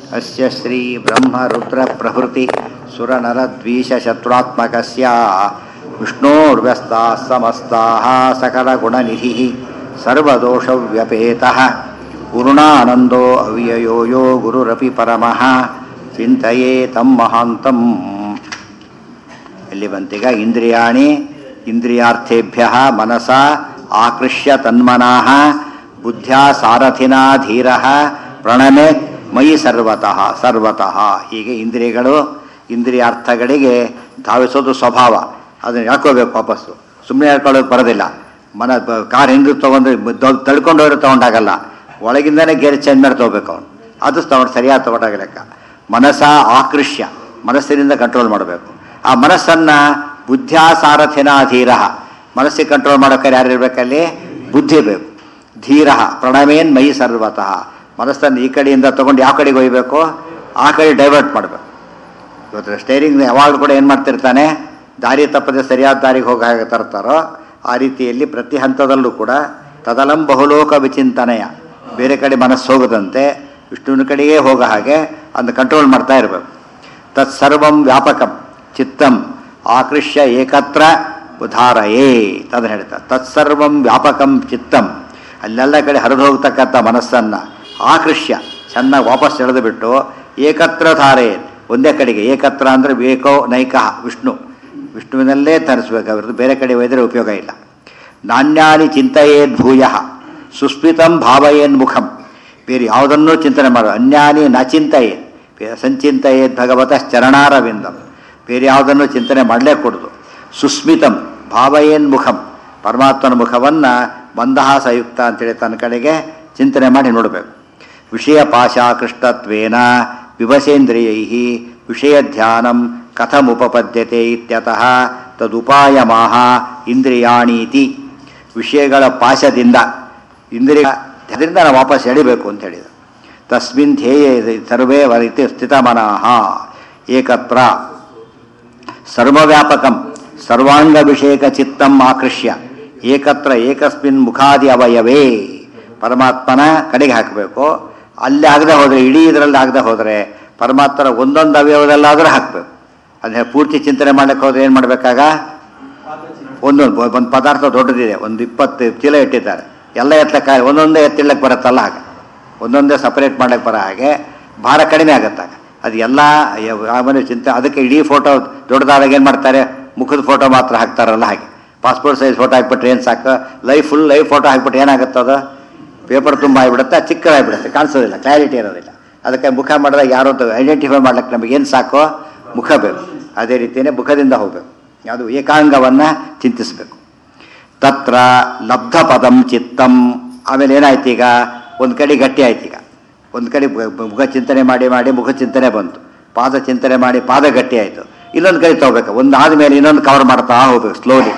अस्य श्रीब्रह्मरुद्रप्रभृति सुरनरद्वीषशत्रुरात्मकस्य विष्णोर्व्यस्ताः समस्ताः सकलगुणनिधिः सर्वदोषव्यपेतः गुरुणानन्दो अव्ययो यो गुरुरपि परमः ಚಿಂತೆಯೇ ತಮ್ಮ ಮಹಾಂತಂ ಇಲ್ಲಿ ಬಂತೀಗ ಇಂದ್ರಿಯಾಣಿ ಇಂದ್ರಿಯಾರ್ಥೇಭ್ಯ ಮನಸ ಆಕೃಷ್ಯ ತನ್ಮನಃ ಬುದ್ಧ್ಯಾ ಸಾರಥಿನಾ ಧೀರ ಪ್ರಣಮೆ ಮಯಿ ಸರ್ವತಃ ಸರ್ವತಃ ಹೀಗೆ ಇಂದ್ರಿಯಗಳು ಇಂದ್ರಿಯಾರ್ಥಗಳಿಗೆ ಧಾವಿಸೋದು ಸ್ವಭಾವ ಅದನ್ನು ಹೇಳ್ಕೋಬೇಕು ವಾಪಸ್ಸು ಸುಮ್ಮನೆ ಹೇಳ್ಕೊಳ್ಳೋಕೆ ಬರೋದಿಲ್ಲ ಮನ ಬ- ಕಾರ್ ಹಿಂದೆ ತೊಗೊಂಡು ತಳ್ಕೊಂಡು ಹೋದ್ರೆ ತೊಗೊಂಡಾಗಲ್ಲ ಒಳಗಿಂದನೇ ಗೇರ್ ಚೇಂಜ್ ಮಾಡಿ ತೊಗೋಬೇಕು ಅವನು ಅದು ತಗೊಂಡು ಸರಿಯಾಗಿ ತೊಗೊಂಡಾಗ ಲೆಕ್ಕ ಮನಸ ಆಕೃಷ್ಯ ಮನಸ್ಸಿನಿಂದ ಕಂಟ್ರೋಲ್ ಮಾಡಬೇಕು ಆ ಮನಸ್ಸನ್ನು ಬುದ್ಧ್ಯಾಸಾರಥಿನ ಧೀರ ಮನಸ್ಸಿಗೆ ಕಂಟ್ರೋಲ್ ಮಾಡೋಕೆ ಯಾರು ಇರಬೇಕಲ್ಲಿ ಬುದ್ಧಿ ಬೇಕು ಧೀರ ಪ್ರಣಮೇನ್ ಮೈ ಸರ್ವತಃ ಮನಸ್ಸನ್ನು ಈ ಕಡೆಯಿಂದ ತೊಗೊಂಡು ಯಾವ ಕಡೆಗೆ ಒಯ್ಬೇಕು ಆ ಕಡೆ ಡೈವರ್ಟ್ ಮಾಡಬೇಕು ಇವತ್ತು ಸ್ಟೇರಿಂಗ್ ಯಾವಾಗಲೂ ಕೂಡ ಏನು ಮಾಡ್ತಿರ್ತಾನೆ ದಾರಿ ತಪ್ಪದೆ ಸರಿಯಾದ ದಾರಿಗೆ ಹೋಗಿ ಹಾಗೆ ತರ್ತಾರೋ ಆ ರೀತಿಯಲ್ಲಿ ಪ್ರತಿ ಹಂತದಲ್ಲೂ ಕೂಡ ತದಲಂ ಬಹುಲೋಕ ವಿಚಿಂತನೆಯ ಬೇರೆ ಕಡೆ ಮನಸ್ಸು ಹೋಗದಂತೆ ವಿಷ್ಣುವಿನ ಕಡೆಗೇ ಹೋಗೋ ಹಾಗೆ ಅದನ್ನು ಕಂಟ್ರೋಲ್ ಮಾಡ್ತಾ ಇರಬೇಕು ತತ್ಸರ್ವಂ ವ್ಯಾಪಕಂ ಚಿತ್ತಂ ಆಕೃಷ್ಯ ಏಕತ್ರ ಉದಾರಯೇ ಅದನ್ನು ಹೇಳ್ತಾರೆ ತತ್ಸರ್ವಂ ವ್ಯಾಪಕಂ ಚಿತ್ತಂ ಅಲ್ಲೆಲ್ಲ ಕಡೆ ಹರಿದು ಹೋಗ್ತಕ್ಕಂಥ ಮನಸ್ಸನ್ನು ಆಕೃಷ್ಯ ಚೆನ್ನಾಗಿ ವಾಪಸ್ ಎಳೆದು ಬಿಟ್ಟು ಏಕತ್ರ ಧಾರೆ ಒಂದೇ ಕಡೆಗೆ ಏಕತ್ರ ಅಂದರೆ ಏಕೋ ನೈಕಃ ವಿಷ್ಣು ವಿಷ್ಣುವಿನಲ್ಲೇ ತರಿಸ್ಬೇಕಾಗಿರೋದು ಬೇರೆ ಕಡೆ ಒಯ್ದರೆ ಉಪಯೋಗ ಇಲ್ಲ ನಾಣ್ಯಾನಿ ಚಿಂತೆಯೇದ್ ಭೂಯ ಸುಸ್ಮಿತಂ ಭಾವಯೇನ್ ಮುಖಂ ಬೇರೆ ಯಾವುದನ್ನೂ ಚಿಂತನೆ ಮಾಡು ಅನ್ಯಾನಿ ನ ಚಿಂತೆಯೇ ಸಂಚಿಂತೆಯೇದ್ ಭಗವತಃ ಚರಣಾರವಿಂದಂ ಬೇರೆ ಯಾವುದನ್ನು ಚಿಂತನೆ ಮಾಡಲೇ ಕೊಡದು ಸುಸ್ಮಿತಂ ಭಾವಯೇನ್ ಮುಖಂ ಪರಮಾತ್ಮನ ಮುಖವನ್ನು ಮಂದಹಾಸಯುಕ್ತ ಅಂತೇಳಿ ತನ್ನ ಕಡೆಗೆ ಚಿಂತನೆ ಮಾಡಿ ನೋಡಬೇಕು ವಿಷಯ ಪಾಶಾಕೃಷ್ಟತ್ವೇನ ವಿವಸೇಂದ್ರಿಯೈ ವಿಷಯ ಧ್ಯಾನಂ ಕಥಮುಪಪದ್ಯತೆ ಇತ್ಯತಃ ತದುಪಾಯಮಾಹ ಇಂದ್ರಿಯಾಣೀತಿ ವಿಷಯಗಳ ಪಾಶದಿಂದ ಇಂದ್ರಿಯ ಅದರಿಂದ ನಾವು ವಾಪಸ್ ಎಳಿಬೇಕು ಅಂತ ಹೇಳಿದ ತಸ್ಮಿನ್ ಧ್ಯೇಯ ಸರ್ವೇ ವರಿತಿ ಸ್ಥಿತಮನಃ ಏಕತ್ರ ಸರ್ವವ್ಯಾಪಕಂ ಸರ್ವಾಂಗಭಿಷೇಕ ಚಿತ್ತಂ ಆಕೃಷ್ಯ ಏಕತ್ರ ಏಕಸ್ಮಿನ್ ಮುಖಾದಿ ಅವಯವೇ ಪರಮಾತ್ಮನ ಕಡೆಗೆ ಹಾಕಬೇಕು ಅಲ್ಲಿ ಆಗದೆ ಹೋದರೆ ಇಡೀ ಇದರಲ್ಲಿ ಆಗದೆ ಹೋದರೆ ಪರಮಾತ್ಮನ ಒಂದೊಂದು ಅವಯವದಲ್ಲಾದರೂ ಹಾಕಬೇಕು ಅದನ್ನ ಪೂರ್ತಿ ಚಿಂತನೆ ಮಾಡಕ್ಕೆ ಹೋದ್ರೆ ಏನು ಮಾಡಬೇಕಾಗ ಒಂದೊಂದು ಒಂದು ಪದಾರ್ಥ ದೊಡ್ಡದಿದೆ ಒಂದು ಇಪ್ಪತ್ತು ಚೀಲ ಇಟ್ಟಿದ್ದಾರೆ ಎಲ್ಲ ಎತ್ತಕ್ಕ ಒಂದೊಂದೇ ಎತ್ತಿಡ್ಲಕ್ಕೆ ಬರುತ್ತಲ್ಲ ಹಾಗೆ ಒಂದೊಂದೇ ಸಪರೇಟ್ ಮಾಡ್ಲಿಕ್ಕೆ ಬರೋ ಹಾಗೆ ಭಾರ ಕಡಿಮೆ ಆಗುತ್ತಾಗ ಅದು ಎಲ್ಲ ಆಮೇಲೆ ಚಿಂತೆ ಅದಕ್ಕೆ ಇಡೀ ಫೋಟೋ ದೊಡ್ಡದಾದಾಗ ಏನು ಮಾಡ್ತಾರೆ ಮುಖದ ಫೋಟೋ ಮಾತ್ರ ಹಾಕ್ತಾರಲ್ಲ ಹಾಗೆ ಪಾಸ್ಪೋರ್ಟ್ ಸೈಜ್ ಫೋಟೋ ಹಾಕ್ಬಿಟ್ರೆ ಏನು ಸಾಕು ಲೈಫ್ ಫುಲ್ ಲೈಫ್ ಫೋಟೋ ಹಾಕ್ಬಿಟ್ರೆ ಏನಾಗುತ್ತೆ ಅದು ಪೇಪರ್ ತುಂಬ ಆಗಿಬಿಡುತ್ತೆ ಚಿಕ್ಕದಾಗಿಬಿಡುತ್ತೆ ಕಾಣಿಸೋದಿಲ್ಲ ಕ್ಲಾರಿಟಿ ಇರೋದಿಲ್ಲ ಅದಕ್ಕೆ ಮುಖ ಮಾಡಿದಾಗ ಯಾರೋ ಐಡೆಂಟಿಫೈ ಮಾಡ್ಲಿಕ್ಕೆ ನಮಗೆ ಏನು ಸಾಕೋ ಮುಖ ಬೇಕು ಅದೇ ರೀತಿಯೇ ಮುಖದಿಂದ ಹೋಗಬೇಕು ಯಾವುದು ಏಕಾಂಗವನ್ನು ಚಿಂತಿಸಬೇಕು ತತ್ರ ಲಬ್ಧ ಪದಂ ಚಿತ್ತಂ ಆಮೇಲೆ ಏನಾಯ್ತು ಈಗ ಒಂದು ಕಡೆ ಗಟ್ಟಿ ಆಯ್ತು ಈಗ ಒಂದು ಕಡೆ ಬ- ಬ- ಮುಖ ಚಿಂತನೆ ಮಾಡಿ ಮಾಡಿ ಮುಖ ಚಿಂತನೆ ಬಂತು ಪಾದ ಚಿಂತನೆ ಮಾಡಿ ಪಾದ ಗಟ್ಟಿ ಆಯಿತು ಇನ್ನೊಂದು ಕಡೆ ತಗೋಬೇಕು ಒಂದು ಆದಮೇಲೆ ಇನ್ನೊಂದು ಕವರ್ ಮಾಡ್ತಾ ಹೋಗ್ಬೇಕು ಸ್ಲೋಲಿ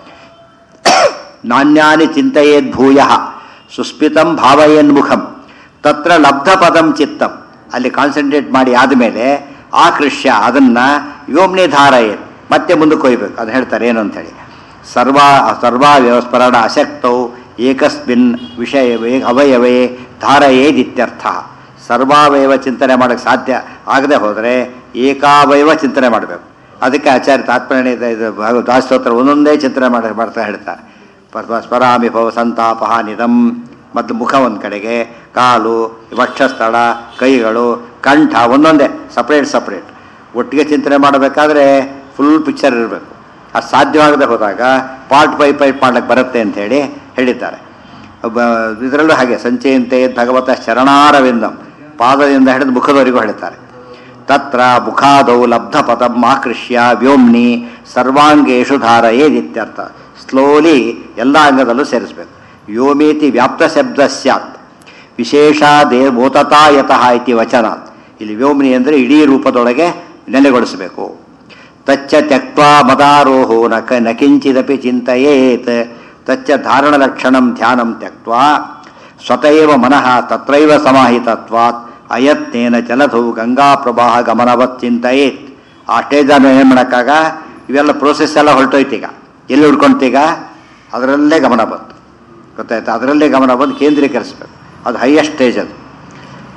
ನಾಣ್ಯಾನಿ ಚಿಂತೆಯೇದ್ ಭೂಯ ಸುಸ್ಮಿತಂ ಭಾವಯೇನ್ ಮುಖಂ ತತ್ರ ಲಬ್ಧ ಪದಂ ಚಿತ್ತಂ ಅಲ್ಲಿ ಕಾನ್ಸಂಟ್ರೇಟ್ ಮಾಡಿ ಆದಮೇಲೆ ಆಕೃಷ್ಯ ಅದನ್ನು ವ್ಯೋಮ್ನಿ ಧಾರಯೇನ್ ಮತ್ತೆ ಮುಂದಕ್ಕೆ ಹೋಗ್ಬೇಕು ಅದು ಹೇಳ್ತಾರೆ ಏನು ಅಂತೇಳಿ ಸರ್ವ ಸರ್ವಾ ವ್ಯವಸ್ಮರಣ ಅಶಕ್ತೌ ಏಕಸ್ಮಿನ್ ವಿಷಯವೇ ಅವಯವೇ ಧಾರಯೇದಿತ್ಯರ್ಥ ಸರ್ವಾವಯವ ಚಿಂತನೆ ಮಾಡೋಕ್ಕೆ ಸಾಧ್ಯ ಆಗದೆ ಹೋದರೆ ಏಕಾವಯವ ಚಿಂತನೆ ಮಾಡಬೇಕು ಅದಕ್ಕೆ ಆಚಾರ್ಯ ತಾತ್ಪರ್ಯ ಇದು ಭಾಗ- ದಾಸೋತ್ರ ಒಂದೊಂದೇ ಚಿಂತನೆ ಮಾಡಿ ಮಾಡ್ತಾ ಹೇಳ್ತಾರೆ ಪ- ಸ್ಮರಾಮಿ ಭವ ಸಂತಾಪ ನಿದಂ ಮತ್ತು ಮುಖ ಒಂದು ಕಡೆಗೆ ಕಾಲು ವಕ್ಷಸ್ಥಳ ಕೈಗಳು ಕಂಠ ಒಂದೊಂದೇ ಸಪ್ರೇಟ್ ಸಪ್ರೇಟ್ ಒಟ್ಟಿಗೆ ಚಿಂತನೆ ಮಾಡಬೇಕಾದ್ರೆ ಫುಲ್ ಪಿಕ್ಚರ್ ಇರಬೇಕು ಅದು ಸಾಧ್ಯವಾಗದೆ ಹೋದಾಗ ಪಾರ್ಟ್ ಬೈ ಪಾರ್ಟ್ ಮಾಡ್ಲಿಕ್ಕೆ ಬರುತ್ತೆ ಅಂತ ಹೇಳಿ ಹೇಳಿದ್ದಾರೆ ಇದರಲ್ಲೂ ಹಾಗೆ ಸಂಚಯಂತೆ ಭಗವತ ಶರಣಾರವಿಂದಂ ಪಾದದಿಂದ ಹಿಡಿದು ಮುಖದವರೆಗೂ ಹೇಳ್ತಾರೆ ತತ್ರ ಮುಖಾದೌ ಲಬ್ಧ ಪದಂ ಆಕೃಷ್ಯ ವ್ಯೋಮ್ನಿ ಸರ್ವಾಂಗೇಶು ಧಾರಯೇದಿತ್ಯರ್ಥ ಸ್ಲೋಲಿ ಎಲ್ಲ ಅಂಗದಲ್ಲೂ ಸೇರಿಸಬೇಕು ವ್ಯೋಮೇತಿ ವ್ಯಾಪ್ತ ಶಬ್ದ ಸ್ಯಾತ್ ವಿಶೇಷಾದೇ ಮೋತತಾ ಯತಃ ಇತಿ ವಚನಾತ್ ಇಲ್ಲಿ ವ್ಯೋಮ್ನಿ ಅಂದರೆ ಇಡೀ ರೂಪದೊಳಗೆ ನೆಲೆಗೊಳಿಸಬೇಕು ತಚ್ಚ ತ್ಯಕ್ವಾ ಮದಾರೋಹೋ ನ ಕ ನ ಕಿಂಚಿದಪಿ ಚಿಂತೆಯೇತ್ ತಚ್ಚ ಧಾರಣಲಕ್ಷಣಂ ಧ್ಯಾನಂ ತ್ಯಕ್ವಾ ಸ್ವತಯೇವ ಮನಃ ತತ್ರೈವ ಸಮಾಹಿತತ್ವಾತ್ ಅಯತ್ನೇನ ಜಲಧೌ ಗಂಗಾ ಪ್ರವಾಹ ಗಮನವತ್ ಚಿಂತೆಯೇತ್ ಆ ಸ್ಟೇಜನ್ನು ಏನು ಮಾಡೋಕ್ಕಾಗ ಇವೆಲ್ಲ ಪ್ರೋಸೆಸ್ ಎಲ್ಲ ಹೊರಟೋಯ್ತೀಗ ಎಲ್ಲಿ ಹುಡ್ಕೊಂತೀಗ ಅದರಲ್ಲೇ ಗಮನ ಬಂತು ಗೊತ್ತಾಯ್ತಾ ಅದರಲ್ಲೇ ಗಮನ ಬಂದು ಕೇಂದ್ರೀಕರಿಸಬೇಕು ಅದು ಹೈಯೆಸ್ಟ್ ಸ್ಟೇಜ್ ಅದು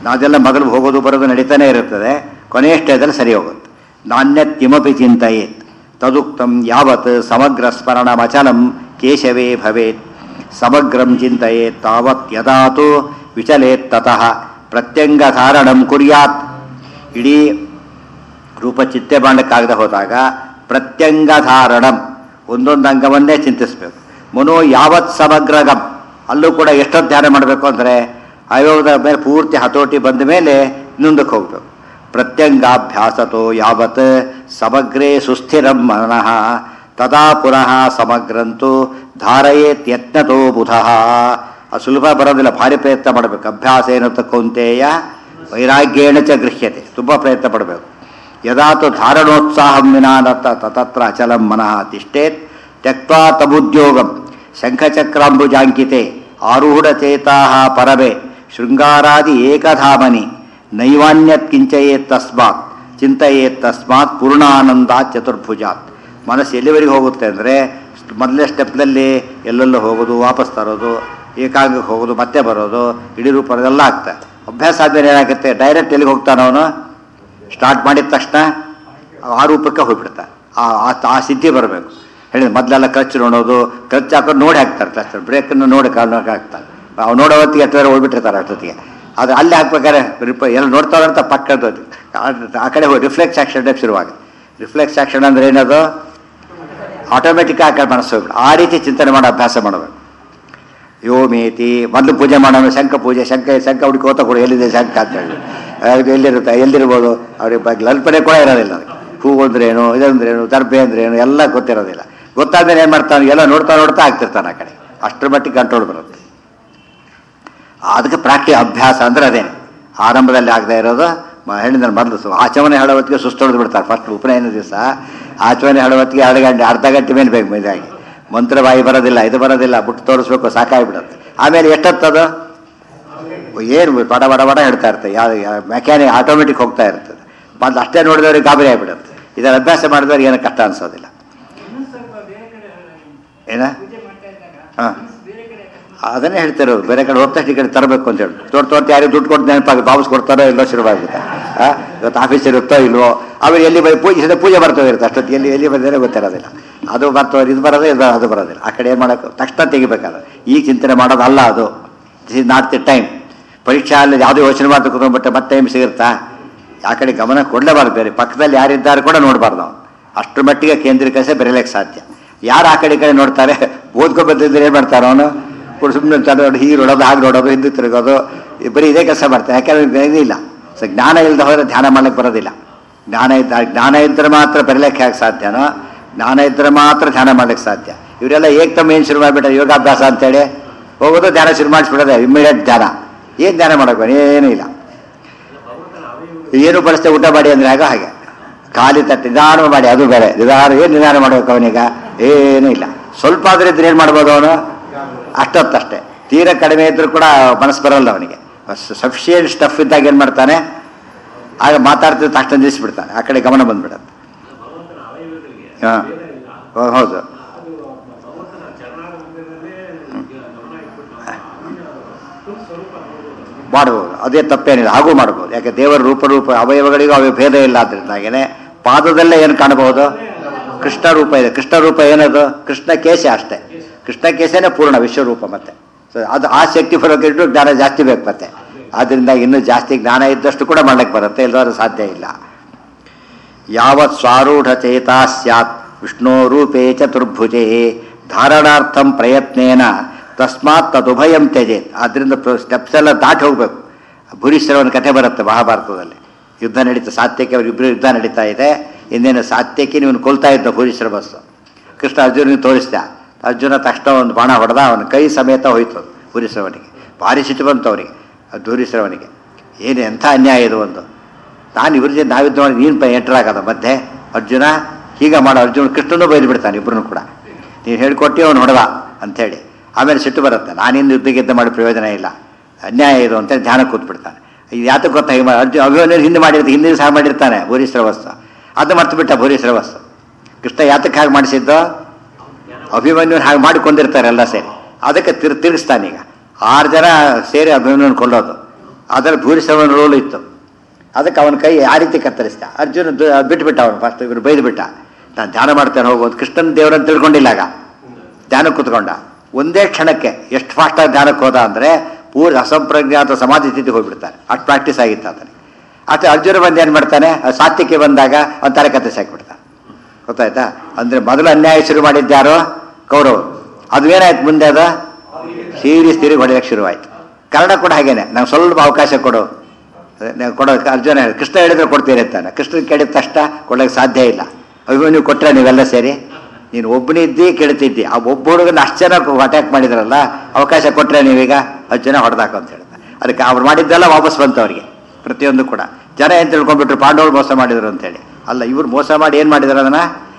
ಅದೆಲ್ಲ ಮೊದಲು ಹೋಗೋದು ಬರೋದು ನಡೀತಾನೆ ಇರುತ್ತದೆ ಕೊನೆಯ ಸ್ಟೇಜಲ್ಲಿ ಸರಿ ಹೋಗುತ್ತೆ ನಾಣ್ಯತ್ಯಮಪಿ ಚಿಂತೆಯೇತ್ ತದುಕ್ತಂ ಯಾವತ್ ಸಮಗ್ರ ಸ್ಮರಣಮಚಲಂ ಕೇಶವೇ ಭವೇತ್ ಸಮಗ್ರಂ ಚಿಂತೆಯೇತ್ ತಾವತ್ ಯದಾತು ವಿಚಲೇತ್ ತತಃ ಪ್ರತ್ಯಂಗಧಾರಣಂ ಕುರ್ಯಾತ್ ಇಡೀ ರೂಪ ಚಿತ್ತೆ ಮಾಡಕ್ಕಾಗದೆ ಹೋದಾಗ ಪ್ರತ್ಯಂಗಧಾರಣಂ ಒಂದೊಂದು ಅಂಗವನ್ನೇ ಚಿಂತಿಸಬೇಕು ಮನೋ ಯಾವತ್ ಸಮಗ್ರಗಂ ಅಲ್ಲೂ ಕೂಡ ಎಷ್ಟೊತ್ತು ಧ್ಯಾನ ಮಾಡಬೇಕು ಅಂದರೆ ಆಯೋಗದ ಮೇಲೆ ಪೂರ್ತಿ ಹತೋಟಿ ಬಂದ ಮೇಲೆ ಮುಂದಕ್ಕೆ ಹೋಗ್ಬೇಕು ಪ್ರತ್ಯಂಗಾಭ್ಯಾಸತೋ ಯಾವತ್ ಸಮಗ್ರೇ ಸುಸ್ಥಿರಂ ಮನಃ ತದಾ ಪುನಃ ಸಮಗ್ರಂತು ಧಾರಯೇತ್ ಯತ್ನತೋ ಬುಧಃ ಅದು ಸುಲಭ ಬರೋದಿಲ್ಲ ಭಾರಿ ಪ್ರಯತ್ನ ಮಾಡಬೇಕು ಅಭ್ಯಾಸ ಏನಂತ ಕೌಂತೆಯ ವೈರಾಗ್ಯೇಣ ಚ ಗೃಹ್ಯತೆ ತುಂಬ ಪ್ರಯತ್ನ ಪಡಬೇಕು ಯದಾತು ಧಾರಣೋತ್ಸಾಹಂ ವಿನಾನತ ತತ್ರ ಅಚಲಂ ಮನಃ ತಿಷ್ಟೇತ್ ತ್ಯಕ್ವಾ ತಬುದ್ಯೋಗಂ ಶಂಖಚಕ್ರಾಂಬುಜಾಂಕಿತೆ ಆರೂಢಚೇತಾ ಪರವೇ ಶೃಂಗಾರಾದಿ ಏಕಧಾಮನಿ ನೈವಾನ್ಯತ್ ಕಿಂಚಯೇತ್ ತಸ್ಮಾತ್ ಚಿಂತೆಯೇತ್ ತಸ್ಮಾತ್ ಪೂರ್ಣಾನಂದಾತ್ ಚತುರ್ಭುಜಾತ್ ಮನಸ್ಸು ಎಲ್ಲಿವರೆಗೆ ಹೋಗುತ್ತೆ ಅಂದರೆ ಮೊದಲನೇ ಸ್ಟೆಪ್ನಲ್ಲಿ ಎಲ್ಲೆಲ್ಲೋ ಹೋಗೋದು ವಾಪಸ್ ತರೋದು ಏಕಾಂಗಕ್ಕೆ ಹೋಗೋದು ಮತ್ತೆ ಬರೋದು ಇಡೀ ರೂಪ ಎಲ್ಲ ಆಗ್ತದೆ ಅಭ್ಯಾಸ ಆದ್ಮೇಲೆ ಏನಾಗುತ್ತೆ ಡೈರೆಕ್ಟ್ ಎಲ್ಲಿಗೆ ಹೋಗ್ತಾನೆ ಅವನು ಸ್ಟಾರ್ಟ್ ಮಾಡಿದ ತಕ್ಷಣ ಆ ರೂಪಕ್ಕೆ ಹೋಗ್ಬಿಡ್ತಾನೆ ಆ ಆ- ಆ ಸಿದ್ಧಿ ಬರಬೇಕು ಹೇಳಿದ ಮೊದಲೆಲ್ಲ ಕ್ಲಚ್ ನೋಡೋದು ಕ್ಲಚ್ ಹಾಕೋದು ನೋಡಿ ಹಾಕ್ತಾರೆ ಕ್ಲಚ್ ಬ್ರೇಕನ್ನು ನೋಡಿ ಕಾರಣ ಹಾಕ್ತಾರೆ ಅವ್ನು ನೋಡೋ ಹೊತ್ತಿಗೆ ಎಷ್ಟೋ ಹೋಗ್ಬಿಟ್ಟಿರ್ತಾರೆ ಅಷ್ಟೊತ್ತಿಗೆ ಅದು ಅಲ್ಲಿ ಹಾಕ್ಬೇಕಾದ್ರೆ ರಿಪ ಎಲ್ಲ ನೋಡ್ತಾವ್ರೆ ಅಂತ ಪಕ್ಕದ ಆ ಕಡೆ ಹೋಗಿ ರಿಫ್ಲೆಕ್ಸ್ ಆಕ್ಷನ್ ಟೈಪ್ ಶುರುವಾಗುತ್ತೆ ರಿಫ್ಲೆಕ್ಸ್ ಆಕ್ಷನ್ ಅಂದ್ರೆ ಏನದು ಆಟೋಮೆಟಿಕ್ ಆ ಕಡೆ ಮನಸ್ಸು ಹೋಗ್ಬಿಡು ಆ ರೀತಿ ಚಿಂತನೆ ಮಾಡೋ ಅಭ್ಯಾಸ ಮಾಡಬೇಕು ಯೋ ಮೇತಿ ಮೊದಲು ಪೂಜೆ ಮಾಡೋಣ ಶಂಖ ಪೂಜೆ ಶಂಖ ಶಂಖ ಹುಡುಕೋತ ಕೊಡು ಎಲ್ಲಿದೆ ಶಂಖ ಅಂತ ಹೇಳಿ ಅದು ಎಲ್ಲಿರುತ್ತೆ ಎಲ್ಲಿರ್ಬೋದು ಅವ್ರಿಗೆ ಬಗ್ಗೆ ಲಲ್ಪನೆ ಕೂಡ ಇರೋದಿಲ್ಲ ಅದಕ್ಕೆ ಹೂ ಅಂದ್ರೇನು ಇದಂದ್ರೇನು ದರ್ಬೆ ಅಂದ್ರೇನು ಎಲ್ಲ ಗೊತ್ತಿರೋದಿಲ್ಲ ಗೊತ್ತಾದ್ಮೇಲೆ ಏನು ಮಾಡ್ತಾನೆ ಎಲ್ಲ ನೋಡ್ತಾ ನೋಡ್ತಾ ಆಗ್ತಿರ್ತಾನೆ ಆ ಕಡೆ ಅಷ್ಟರ ಮಟ್ಟಿಗೆ ಕಂಟ್ರೋಲ್ ಬರುತ್ತೆ ಅದಕ್ಕೆ ಪ್ರಾಕ್ಟಿ ಅಭ್ಯಾಸ ಅಂದ್ರೆ ಅದೇನೆ ಆರಂಭದಲ್ಲಿ ಆಗದೆ ಇರೋದು ಮ- ಹೇಳಿದ ಮೊದಲು ಸು- ಆಚಮನೆ ಹೇಳೋ ಹೊತ್ತಿಗೆ ಸುಸ್ತೊಡೆದು ಬಿಡ್ತಾರೆ ಫಸ್ಟ್ ಉಪನಯನ ದಿವಸ ಆಚಮನೆ ಹೇಳೋ ಹೊತ್ತಿಗೆ ಎರಡು ಗಂಟೆ ಅರ್ಧ ಗಂಟೆ ಮೇಲೆ ಬೇಕು ಇದಾಗಿ ಮಂತ್ರ ಬಾಯಿ ಬರೋದಿಲ್ಲ ಇದು ಬರೋದಿಲ್ಲ ಬಿಟ್ಟು ತೋರಿಸ್ಬೇಕು ಸಾಕಾಗಿಬಿಡುತ್ತೆ ಆಮೇಲೆ ಎಷ್ಟೊತ್ತದು ಏನು ಬಡ ಬಡ ಬಡ ಹೇಳ್ತಾ ಇರ್ತದೆ ಯಾವ ಮೆಕ್ಯಾನಿಕ್ ಆಟೋಮೆಟಿಕ್ ಹೋಗ್ತಾ ಇರ್ತದೆ ಮೊದಲು ಅಷ್ಟೇ ನೋಡಿದವ್ರಿಗೆ ಗಾಬರಿ ಆಗಿಬಿಡುತ್ತೆ ಇದರ ಅಭ್ಯಾಸ ಮಾಡಿದವ್ರಿಗೆ ಏನು ಕಷ್ಟ ಅನ್ಸೋದಿಲ್ಲ ಏನ ಹಾಂ ಅದನ್ನೇ ಹೇಳ್ತಿರೋದು ಬೇರೆ ಕಡೆ ಹೋಗ್ತಷ್ಟು ಈ ಕಡೆ ತರಬೇಕು ಅಂತ ಹೇಳಿ ತೋಟ ತೋಟ ಯಾರಿಗೆ ದುಡ್ಡು ಕೊಟ್ಟು ನೆನಪಾಗಿ ವಾಪಸ್ ಕೊಡ್ತಾರೋ ಇಲ್ಲೋ ಶುರುವಾಗುತ್ತೆ ಆ, ಇವತ್ತು ಆಫೀಸ್ ಇರುತ್ತೋ ಇಲ್ವೋ ಆಮೇಲೆ ಎಲ್ಲಿ ಬೈ ಪೂಜೆ ಸದ ಪೂಜೆ ಬರ್ತದೆ ಇರುತ್ತೆ ಅಷ್ಟೊತ್ತಿಗೆ ಎಲ್ಲಿ ಎಲ್ಲಿ ಬಂದರೆ ಗೊತ್ತಿರೋದಿಲ್ಲ ಅದು ಬರ್ತವೆ ಇದು ಬರೋದೇ ಇದು ಅದು ಬರೋದಿಲ್ಲ ಆ ಕಡೆ ಏನು ಮಾಡೋಕೆ ತಕ್ಷಣ ತೆಗಿಬೇಕಾದ್ರೆ ಈಗ ಚಿಂತನೆ ಮಾಡೋದಲ್ಲ ಅದು this is not the time ಪರೀಕ್ಷಾ ಅಲ್ಲಿ ಯಾವುದೋ ಯೋಚನೆ ಮಾಡ್ತಾ ಕೂತ್ಕೊಂಡ್ಬಿಟ್ಟೆ ಮತ್ತೆ ಟೈಮ್ ಸಿಗುತ್ತಾ ಆ ಕಡೆ ಗಮನ ಕೊಡಲೇಬಾರ್ದು ಬೇರೆ ಪಕ್ಕದಲ್ಲಿ ಯಾರಿದ್ದಾರೆ ಕೂಡ ನೋಡಬಾರ್ದು ನಾವು ಅಷ್ಟರ ಮಟ್ಟಿಗೆ ಕೇಂದ್ರೀಕರಿಸಿ ಬೆರೆಯಲಿಕ್ಕೆ ಸಾಧ್ಯ ಯಾರು ಆ ಕಡೆ ಈ ಕಡೆ ನೋಡ್ತಾರೆ ಓದ್ಕೊ ಬಂದಿದ್ರೆ ಏನು ಮಾಡ್ತಾರೆ ಅವನು ಸುಮ್ಮನೆ ನೋಡಿ ಹೀಗೆ ನೋಡೋದು ಹಾಗೆ ನೋಡೋದು ಹಿಂದೆ ತಿರುಗೋದು ಈ ಬರೀ ಇದೇ ಕೆಲಸ ಮಾಡ್ತಾರೆ ಯಾಕಂದ್ರೆ ಇದಿಲ್ಲ ಸೊ ಜ್ಞಾನ ಇಲ್ಲದೆ ಹೋದರೆ ಧ್ಯಾನ ಮಾಡ್ಲಿಕ್ಕೆ ಬರೋದಿಲ್ಲ ಜ್ಞಾನ ಇದ್ದ ಜ್ಞಾನ ಇದ್ದರೆ ಮಾತ್ರ ಬೆರಲಿಕ್ಕೆ ಹೇಗೆ ಸಾಧ್ಯನೋ ಜ್ಞಾನ ಇದ್ದರೆ ಮಾತ್ರ ಧ್ಯಾನ ಮಾಡ್ಲಿಕ್ಕೆ ಸಾಧ್ಯ ಇವರೆಲ್ಲ ಏಕ್ತಮ್ಮ ಏನು ಶುರು ಮಾಡಿಬಿಟ್ಟ ಯೋಗಾಭ್ಯಾಸ ಅಂತೇಳಿ ಹೋಗೋದು ಧ್ಯಾನ ಶುರು ಮಾಡಿಸ್ಬಿಡೋದೆ ಇಮ್ಮಿಡಿಯೇಟ್ ಧ್ಯಾನ ಏನು ಧ್ಯಾನ ಮಾಡಬೇಕು ಏನೂ ಇಲ್ಲ ಏನು ಬಳಸ್ತೆ ಊಟ ಮಾಡಿ ಅಂದ್ರೆ ಆಗ ಹಾಗೆ ಖಾಲಿ ತಟ್ಟೆ ನಿಧಾನ ಮಾಡಿ ಅದು ಬೇರೆ ನಿಧಾನ ಏನು ನಿಧಾನ ಮಾಡಬೇಕು ಅವನೀಗ ಏನೂ ಇಲ್ಲ ಸ್ವಲ್ಪ ಆದ್ರೆ ಇದ್ರೆ ಏನು ಮಾಡ್ಬೋದು ಅವನು ಅಷ್ಟೊತ್ತಷ್ಟೇ ತೀರ ಕಡಿಮೆ ಇದ್ರೂ ಕೂಡ ಮನಸ್ಸು ಬರಲ್ಲ ಅವನಿಗೆ ಸಫಿಷಿಯೆಂಟ್ ಸ್ಟಫ್ ಇದ್ದಾಗ ಏನು ಮಾಡ್ತಾನೆ ಆಗ ಮಾತಾಡ್ತಿದ್ದ ತಕ್ಷಣ ನಿಲ್ಲಿಸ್ಬಿಡ್ತಾನೆ ಆ ಕಡೆ ಗಮನ ಬಂದ್ಬಿಡತ್ತೆ ಹಾಂ ಹೌದು ಮಾಡ್ಬೋದು ಅದೇ ತಪ್ಪೇನಿಲ್ಲ ಹಾಗೂ ಮಾಡ್ಬೋದು ಯಾಕೆ ದೇವರ ರೂಪರೂಪ ಅವಯವಗಳಿಗೂ ಅವೇ ಭೇದ ಇಲ್ಲ ಆದ್ರಿಂದಾಗೇನೆ ಪಾದದಲ್ಲೇ ಏನು ಕಾಣಬಹುದು ಕೃಷ್ಣ ರೂಪ ಇದೆ ಕೃಷ್ಣ ರೂಪ ಏನದು ಕೃಷ್ಣ ಕೇಶ ಅಷ್ಟೇ ಕೃಷ್ಣ ಕೇಶನೇ ಪೂರ್ಣ ವಿಶ್ವರೂಪ ಮತ್ತೆ ಸೊ ಅದು ಆ ಶಕ್ತಿ ಬರೋಕೆ ಇಟ್ಟು ಜ್ಞಾನ ಜಾಸ್ತಿ ಬೇಕು ಮತ್ತೆ ಆದ್ರಿಂದ ಇನ್ನೂ ಜಾಸ್ತಿ ಜ್ಞಾನ ಇದ್ದಷ್ಟು ಕೂಡ ಮಾಡ್ಲಿಕ್ಕೆ ಬರುತ್ತೆ ಇಲ್ಲದ್ರೆ ಸಾಧ್ಯ ಇಲ್ಲ ಯಾವತ್ ಸ್ವಾರೂಢ ಚೇತಾ ಸ್ಯಾತ್ ವಿಷ್ಣೋ ರೂಪೇ ಚತುರ್ಭುಜೇ ಧಾರಣಾರ್ಥಂ ಪ್ರಯತ್ನೇನ ತಸ್ಮಾತ್ ತದುಭಯಂ ತ್ಯಜೇತ್ ಆದ್ರಿಂದ ಸ್ಟೆಪ್ಸ್ ಎಲ್ಲ ದಾಟಿ ಹೋಗ್ಬೇಕು ಭೂರಿಶ್ರವನ ಕಥೆ ಬರುತ್ತೆ ಮಹಾಭಾರತದಲ್ಲಿ ಯುದ್ಧ ನಡೀತಾ ಸಾತ್ಯಕ್ಕೆ ಅವರಿಬ್ಬರು ಯುದ್ಧ ನಡೀತಾ ಇದೆ ಇನ್ನೇನು ಸಾತ್ಯಕ್ಕೆ ನೀವು ಕೊಲ್ತಾ ಇದ್ದ ಭೂರಿಶ್ರವಸ್ಸು ಕೃಷ್ಣ ಅರ್ಜುನಿಗೆ ತೋರಿಸ್ದ ಅರ್ಜುನ ತಕ್ಷಣ ಒಂದು ಬಾಣ ಹೊಡೆದ ಅವನ ಕೈ ಸಮೇತ ಹೋಯ್ತು ಅದು ಭೂರಿಶ್ರವನಿಗೆ ಭಾರಿ ಸಿಟ್ಟು ಬಂತು ಅವರಿಗೆ ಭೂರಿಶ್ರವನಿಗೆ ಏನು ಎಂಥ ಅನ್ಯಾಯ ಇದು ಒಂದು ನಾನು ಇವ್ರ ಜೊತೆ ನಾವಿದ್ದು ಮಾಡಿ ನೀನು ಪ ಎಂಟ್ರಾಗದ ಮಧ್ಯೆ ಅರ್ಜುನ ಹೀಗೆ ಮಾಡೋ ಅರ್ಜುನ ಕೃಷ್ಣನೂ ಬೈದು ಬಿಡ್ತಾನೆ ಇಬ್ಬರನ್ನು ಕೂಡ ನೀನು ಹೇಳ್ಕೊಟ್ಟು ಅವನು ಹೊಡೆದ ಅಂಥೇಳಿ ಆಮೇಲೆ ಸಿಟ್ಟು ಬರುತ್ತೆ ನಾನಿಂದ ಯುದ್ಧ ಗೆದ್ದ ಮಾಡಿ ಪ್ರಯೋಜನ ಇಲ್ಲ ಅನ್ಯಾಯ ಇದು ಅಂತೇಳಿ ಧ್ಯಾನ ಕೂತ್ಬಿಡ್ತಾನೆ ಇದು ಯಾತಕ್ಕೆ ಗೊತ್ತಾ ಈಗ ಅರ್ಜುನ ಅಭಿಮನ್ಯು ಹಿಂದೆ ಮಾಡಿರ್ತಾನೆ ಹಿಂದೆ ಸಹ ಮಾಡಿರ್ತಾನೆ ಭೂರಿ ಶ್ರವಸ್ಸು ಅದು ಮರ್ತು ಬಿಟ್ಟ ಭೂರಿ ಶ್ರವಸ್ಸು ಕೃಷ್ಣ ಯಾತಕ್ಕೆ ಹಾಗೆ ಮಾಡಿಸಿದ್ದು ಅಭಿಮನ್ಯುನ ಹಾಗೆ ಮಾಡಿ ಕೊಂದಿರ್ತಾರೆ ಎಲ್ಲ ಸೇರಿ ಅದಕ್ಕೆ ತಿರ್ ತಿರುಗಿಸ್ತಾನೆ ಈಗ ಆರು ಜನ ಸೇರಿ ಅಭಿಮನ್ಯುನ ಕೊಲ್ಲೋದು ಅದರ ಭೂರಿಶ್ರವಣ ರೋಲ್ ಇತ್ತು ಅದಕ್ಕೆ ಅವನ ಕೈ ಆ ರೀತಿ ಕತ್ತರಿಸ್ದ ಅರ್ಜುನ ದು- ಬಿಟ್ಬಿಟ್ಟ ಅವನು ಫಸ್ಟ್ ಇವರು ಬೈದು ಬಿಟ್ಟ ನಾನು ಧ್ಯಾನ ಮಾಡ್ತೇನೆ ಹೋಗೋದು ಕೃಷ್ಣನ ದೇವರನ್ನು ತಿಳ್ಕೊಂಡಿಲ್ಲ ಆಗ ಧ್ಯಾನ ಕೂತ್ಕೊಂಡ ಒಂದೇ ಕ್ಷಣಕ್ಕೆ ಎಷ್ಟು ಫಾಸ್ಟಾಗಿ ಧ್ಯಾನಕ್ಕೆ ಹೋದ ಅಂದರೆ ಪೂರ್ತಿ ಅಸಂಪ್ರಜ್ಞಾತ ಸಮಾಧಿ ಸ್ಥಿತಿಗೆ ಹೋಗ್ಬಿಡ್ತಾರೆ ಅಷ್ಟು ಪ್ರಾಕ್ಟೀಸ್ ಆಗಿತ್ತು ಆತನಿಗೆ ಅಷ್ಟು ಅರ್ಜುನ ಬಂದು ಏನು ಮಾಡ್ತಾನೆ ಅದು ಸಾತ್ವಿಕೆ ಬಂದಾಗ ಅವ್ನು ತಲೆ ಕತ್ತರಿಸಿ ಹಾಕ್ಬಿಡ್ತಾನೆ ಗೊತ್ತಾಯ್ತಾ ಅಂದರೆ ಮೊದಲು ಅನ್ಯಾಯ ಶುರು ಮಾಡಿದ್ಯಾರೋ ಕೌರವರು ಅದು ಏನಾಯ್ತು ಮುಂದೆ ಅದು ಸೀರಿಯಸ್ ತಿರುಗಿ ಹೊಡೆಯೋಕ್ಕೆ ಶುರುವಾಯಿತು ಕನ್ನಡ ಕೂಡ ಹಾಗೇನೆ ನಾವು ಸ್ವಲ್ಪ ಅವಕಾಶ ಕೊಡು ಅದೇ ನೀವು ಕೊಡೋಕೆ ಅರ್ಜುನ ಹೇಳಿ, ಕೃಷ್ಣ ಹೇಳಿದ್ರೆ ಕೊಡ್ತೀರಿ ಅಂತಾನೆ ಕೃಷ್ಣ ಕೇಳಿದ ತಕ್ಷಣ ಕೊಡೋಕ್ಕೆ ಸಾಧ್ಯ ಇಲ್ಲ ಅಯ್ಯೋ ನೀವು ಕೊಟ್ಟರೆ ನೀವೆಲ್ಲ ಸೇರಿ ನೀನು ಒಬ್ಬನಿದ್ದಿ ಕೇಳ್ತಿದ್ದಿ ಆ ಒಬ್ಬ ಹುಡುಗನ ಅಷ್ಟು ಜನ ಅಟ್ಯಾಕ್ ಮಾಡಿದ್ರಲ್ಲ ಅವಕಾಶ ಕೊಟ್ಟರೆ ನೀವೀಗ ಹತ್ತು ಜನ ಹೊಡೆದಾಕು ಅಂತ ಹೇಳ್ತಾರೆ ಅದಕ್ಕೆ ಅವ್ರು ಮಾಡಿದ್ದೆಲ್ಲ ವಾಪಸ್ ಬಂತು ಅವರಿಗೆ ಪ್ರತಿಯೊಂದು ಕೂಡ ಜನ ಏನು ತಿಳ್ಕೊಂಡ್ಬಿಟ್ರು ಪಾಂಡವರು ಮೋಸ ಮಾಡಿದ್ರು ಅಂತೇಳಿ ಅಲ್ಲ ಇವ್ರು ಮೋಸ ಮಾಡಿ ಏನು ಮಾಡಿದ್ರು ಅದನ್ನು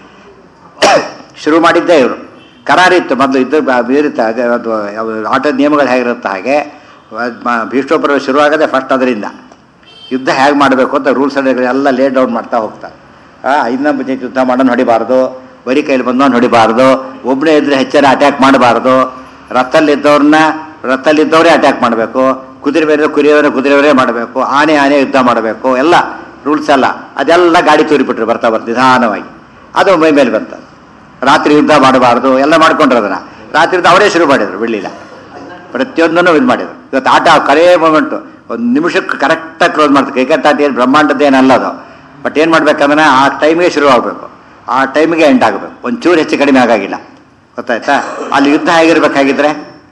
ಶುರು ಮಾಡಿದ್ದೇ ಇವರು ಕರಾರಿತ್ತು ಮೊದಲು ಇದ್ದು ಬೀರುತ್ತೆ ಅದೇ ಅದು ಯಾವ ಆಟದ ನಿಯಮಗಳು ಹೇಗಿರುತ್ತೆ ಹಾಗೆ ಅದ್ ಮ- ಭೀಷ್ಮಪರ್ವ ಶುರುವಾಗದೆ ಫಸ್ಟ್ ಅದರಿಂದ ಯುದ್ಧ ಹೇಗೆ ಮಾಡಬೇಕು ಅಂತ ರೂಲ್ಸ್ ಅಂಡ್ ಎಲ್ಲ ಲೇ ಡೌನ್ ಮಾಡ್ತಾ ಹೋಗ್ತಾರೆ ಆ ಇನ್ನೊಬ್ಬ ಜೊತೆ ಯುದ್ಧ ಮಾಡೋನು ಹೊಡಿಬಾರ್ದು ಬರೀ ಕೈಲಿ ಬಂದವನು ಹೊಡಿಬಾರ್ದು ಒಬ್ಬನೇ ಇದ್ರೆ ಹೆಚ್ಚಿನ ಅಟ್ಯಾಕ್ ಮಾಡಬಾರ್ದು ರಥಲ್ಲಿದ್ದವ್ರನ್ನ ರಥಲ್ಲಿದ್ದವರೇ ಅಟ್ಯಾಕ್ ಮಾಡಬೇಕು ಕುದುರೆ ಬೇರೆ ಕುರಿಯವರೇ ಕುದುರೆಯವರೇ ಮಾಡಬೇಕು ಆನೆ ಆನೆ ಯುದ್ಧ ಮಾಡಬೇಕು ಎಲ್ಲ ರೂಲ್ಸ್ ಎಲ್ಲ ಅದೆಲ್ಲ ಗಾಡಿ ತೂರಿಬಿಟ್ರು ಬರ್ತಾ ಬರ್ತಾ ನಿಧಾನವಾಗಿ ಅದು ಮೈ ಮೇಲೆ ಬಂತು ರಾತ್ರಿ ಯುದ್ಧ ಮಾಡಬಾರ್ದು ಎಲ್ಲ ಮಾಡ್ಕೊಂಡ್ರು ಅದನ್ನ ರಾತ್ರಿ ಯುದ್ಧ ಅವರೇ ಶುರು ಮಾಡಿದ್ರು ಬಿಡ್ಲಿಲ್ಲ ಪ್ರತಿಯೊಂದನ್ನು ಇದು ಮಾಡಿದ್ರು ಇವತ್ತು ಆಟ ಕರೇ ಮೂಮೆಂಟು ಒಂದು ನಿಮಿಷಕ್ಕೆ ಕರೆಕ್ಟಾಗಿ ಕ್ಲೋಸ್ ಮಾಡ್ತಾರೆ ಕ್ರಿಕೆಟ್ ಆಟ ಏನು ಬ್ರಹ್ಮಾಂಡದ್ದೇನಲ್ಲ ಅದು ಬಟ್ ಏನು ಮಾಡ್ಬೇಕಂದ್ರೆ ಆ ಟೈಮಿಗೆ ಶುರು ಆಗಬೇಕು ಆ ಟೈಮಿಗೆ ಎಂಡ್ ಆಗಬೇಕು ಒಂಚೂರು ಹೆಚ್ಚು ಕಡಿಮೆ ಆಗಾಗಿಲ್ಲ ಗೊತ್ತಾಯ್ತಾ ಅಲ್ಲಿ ಯುದ್ಧ ಹೇಗಿರ್ಬೇಕಾಗಿದ್ರೆ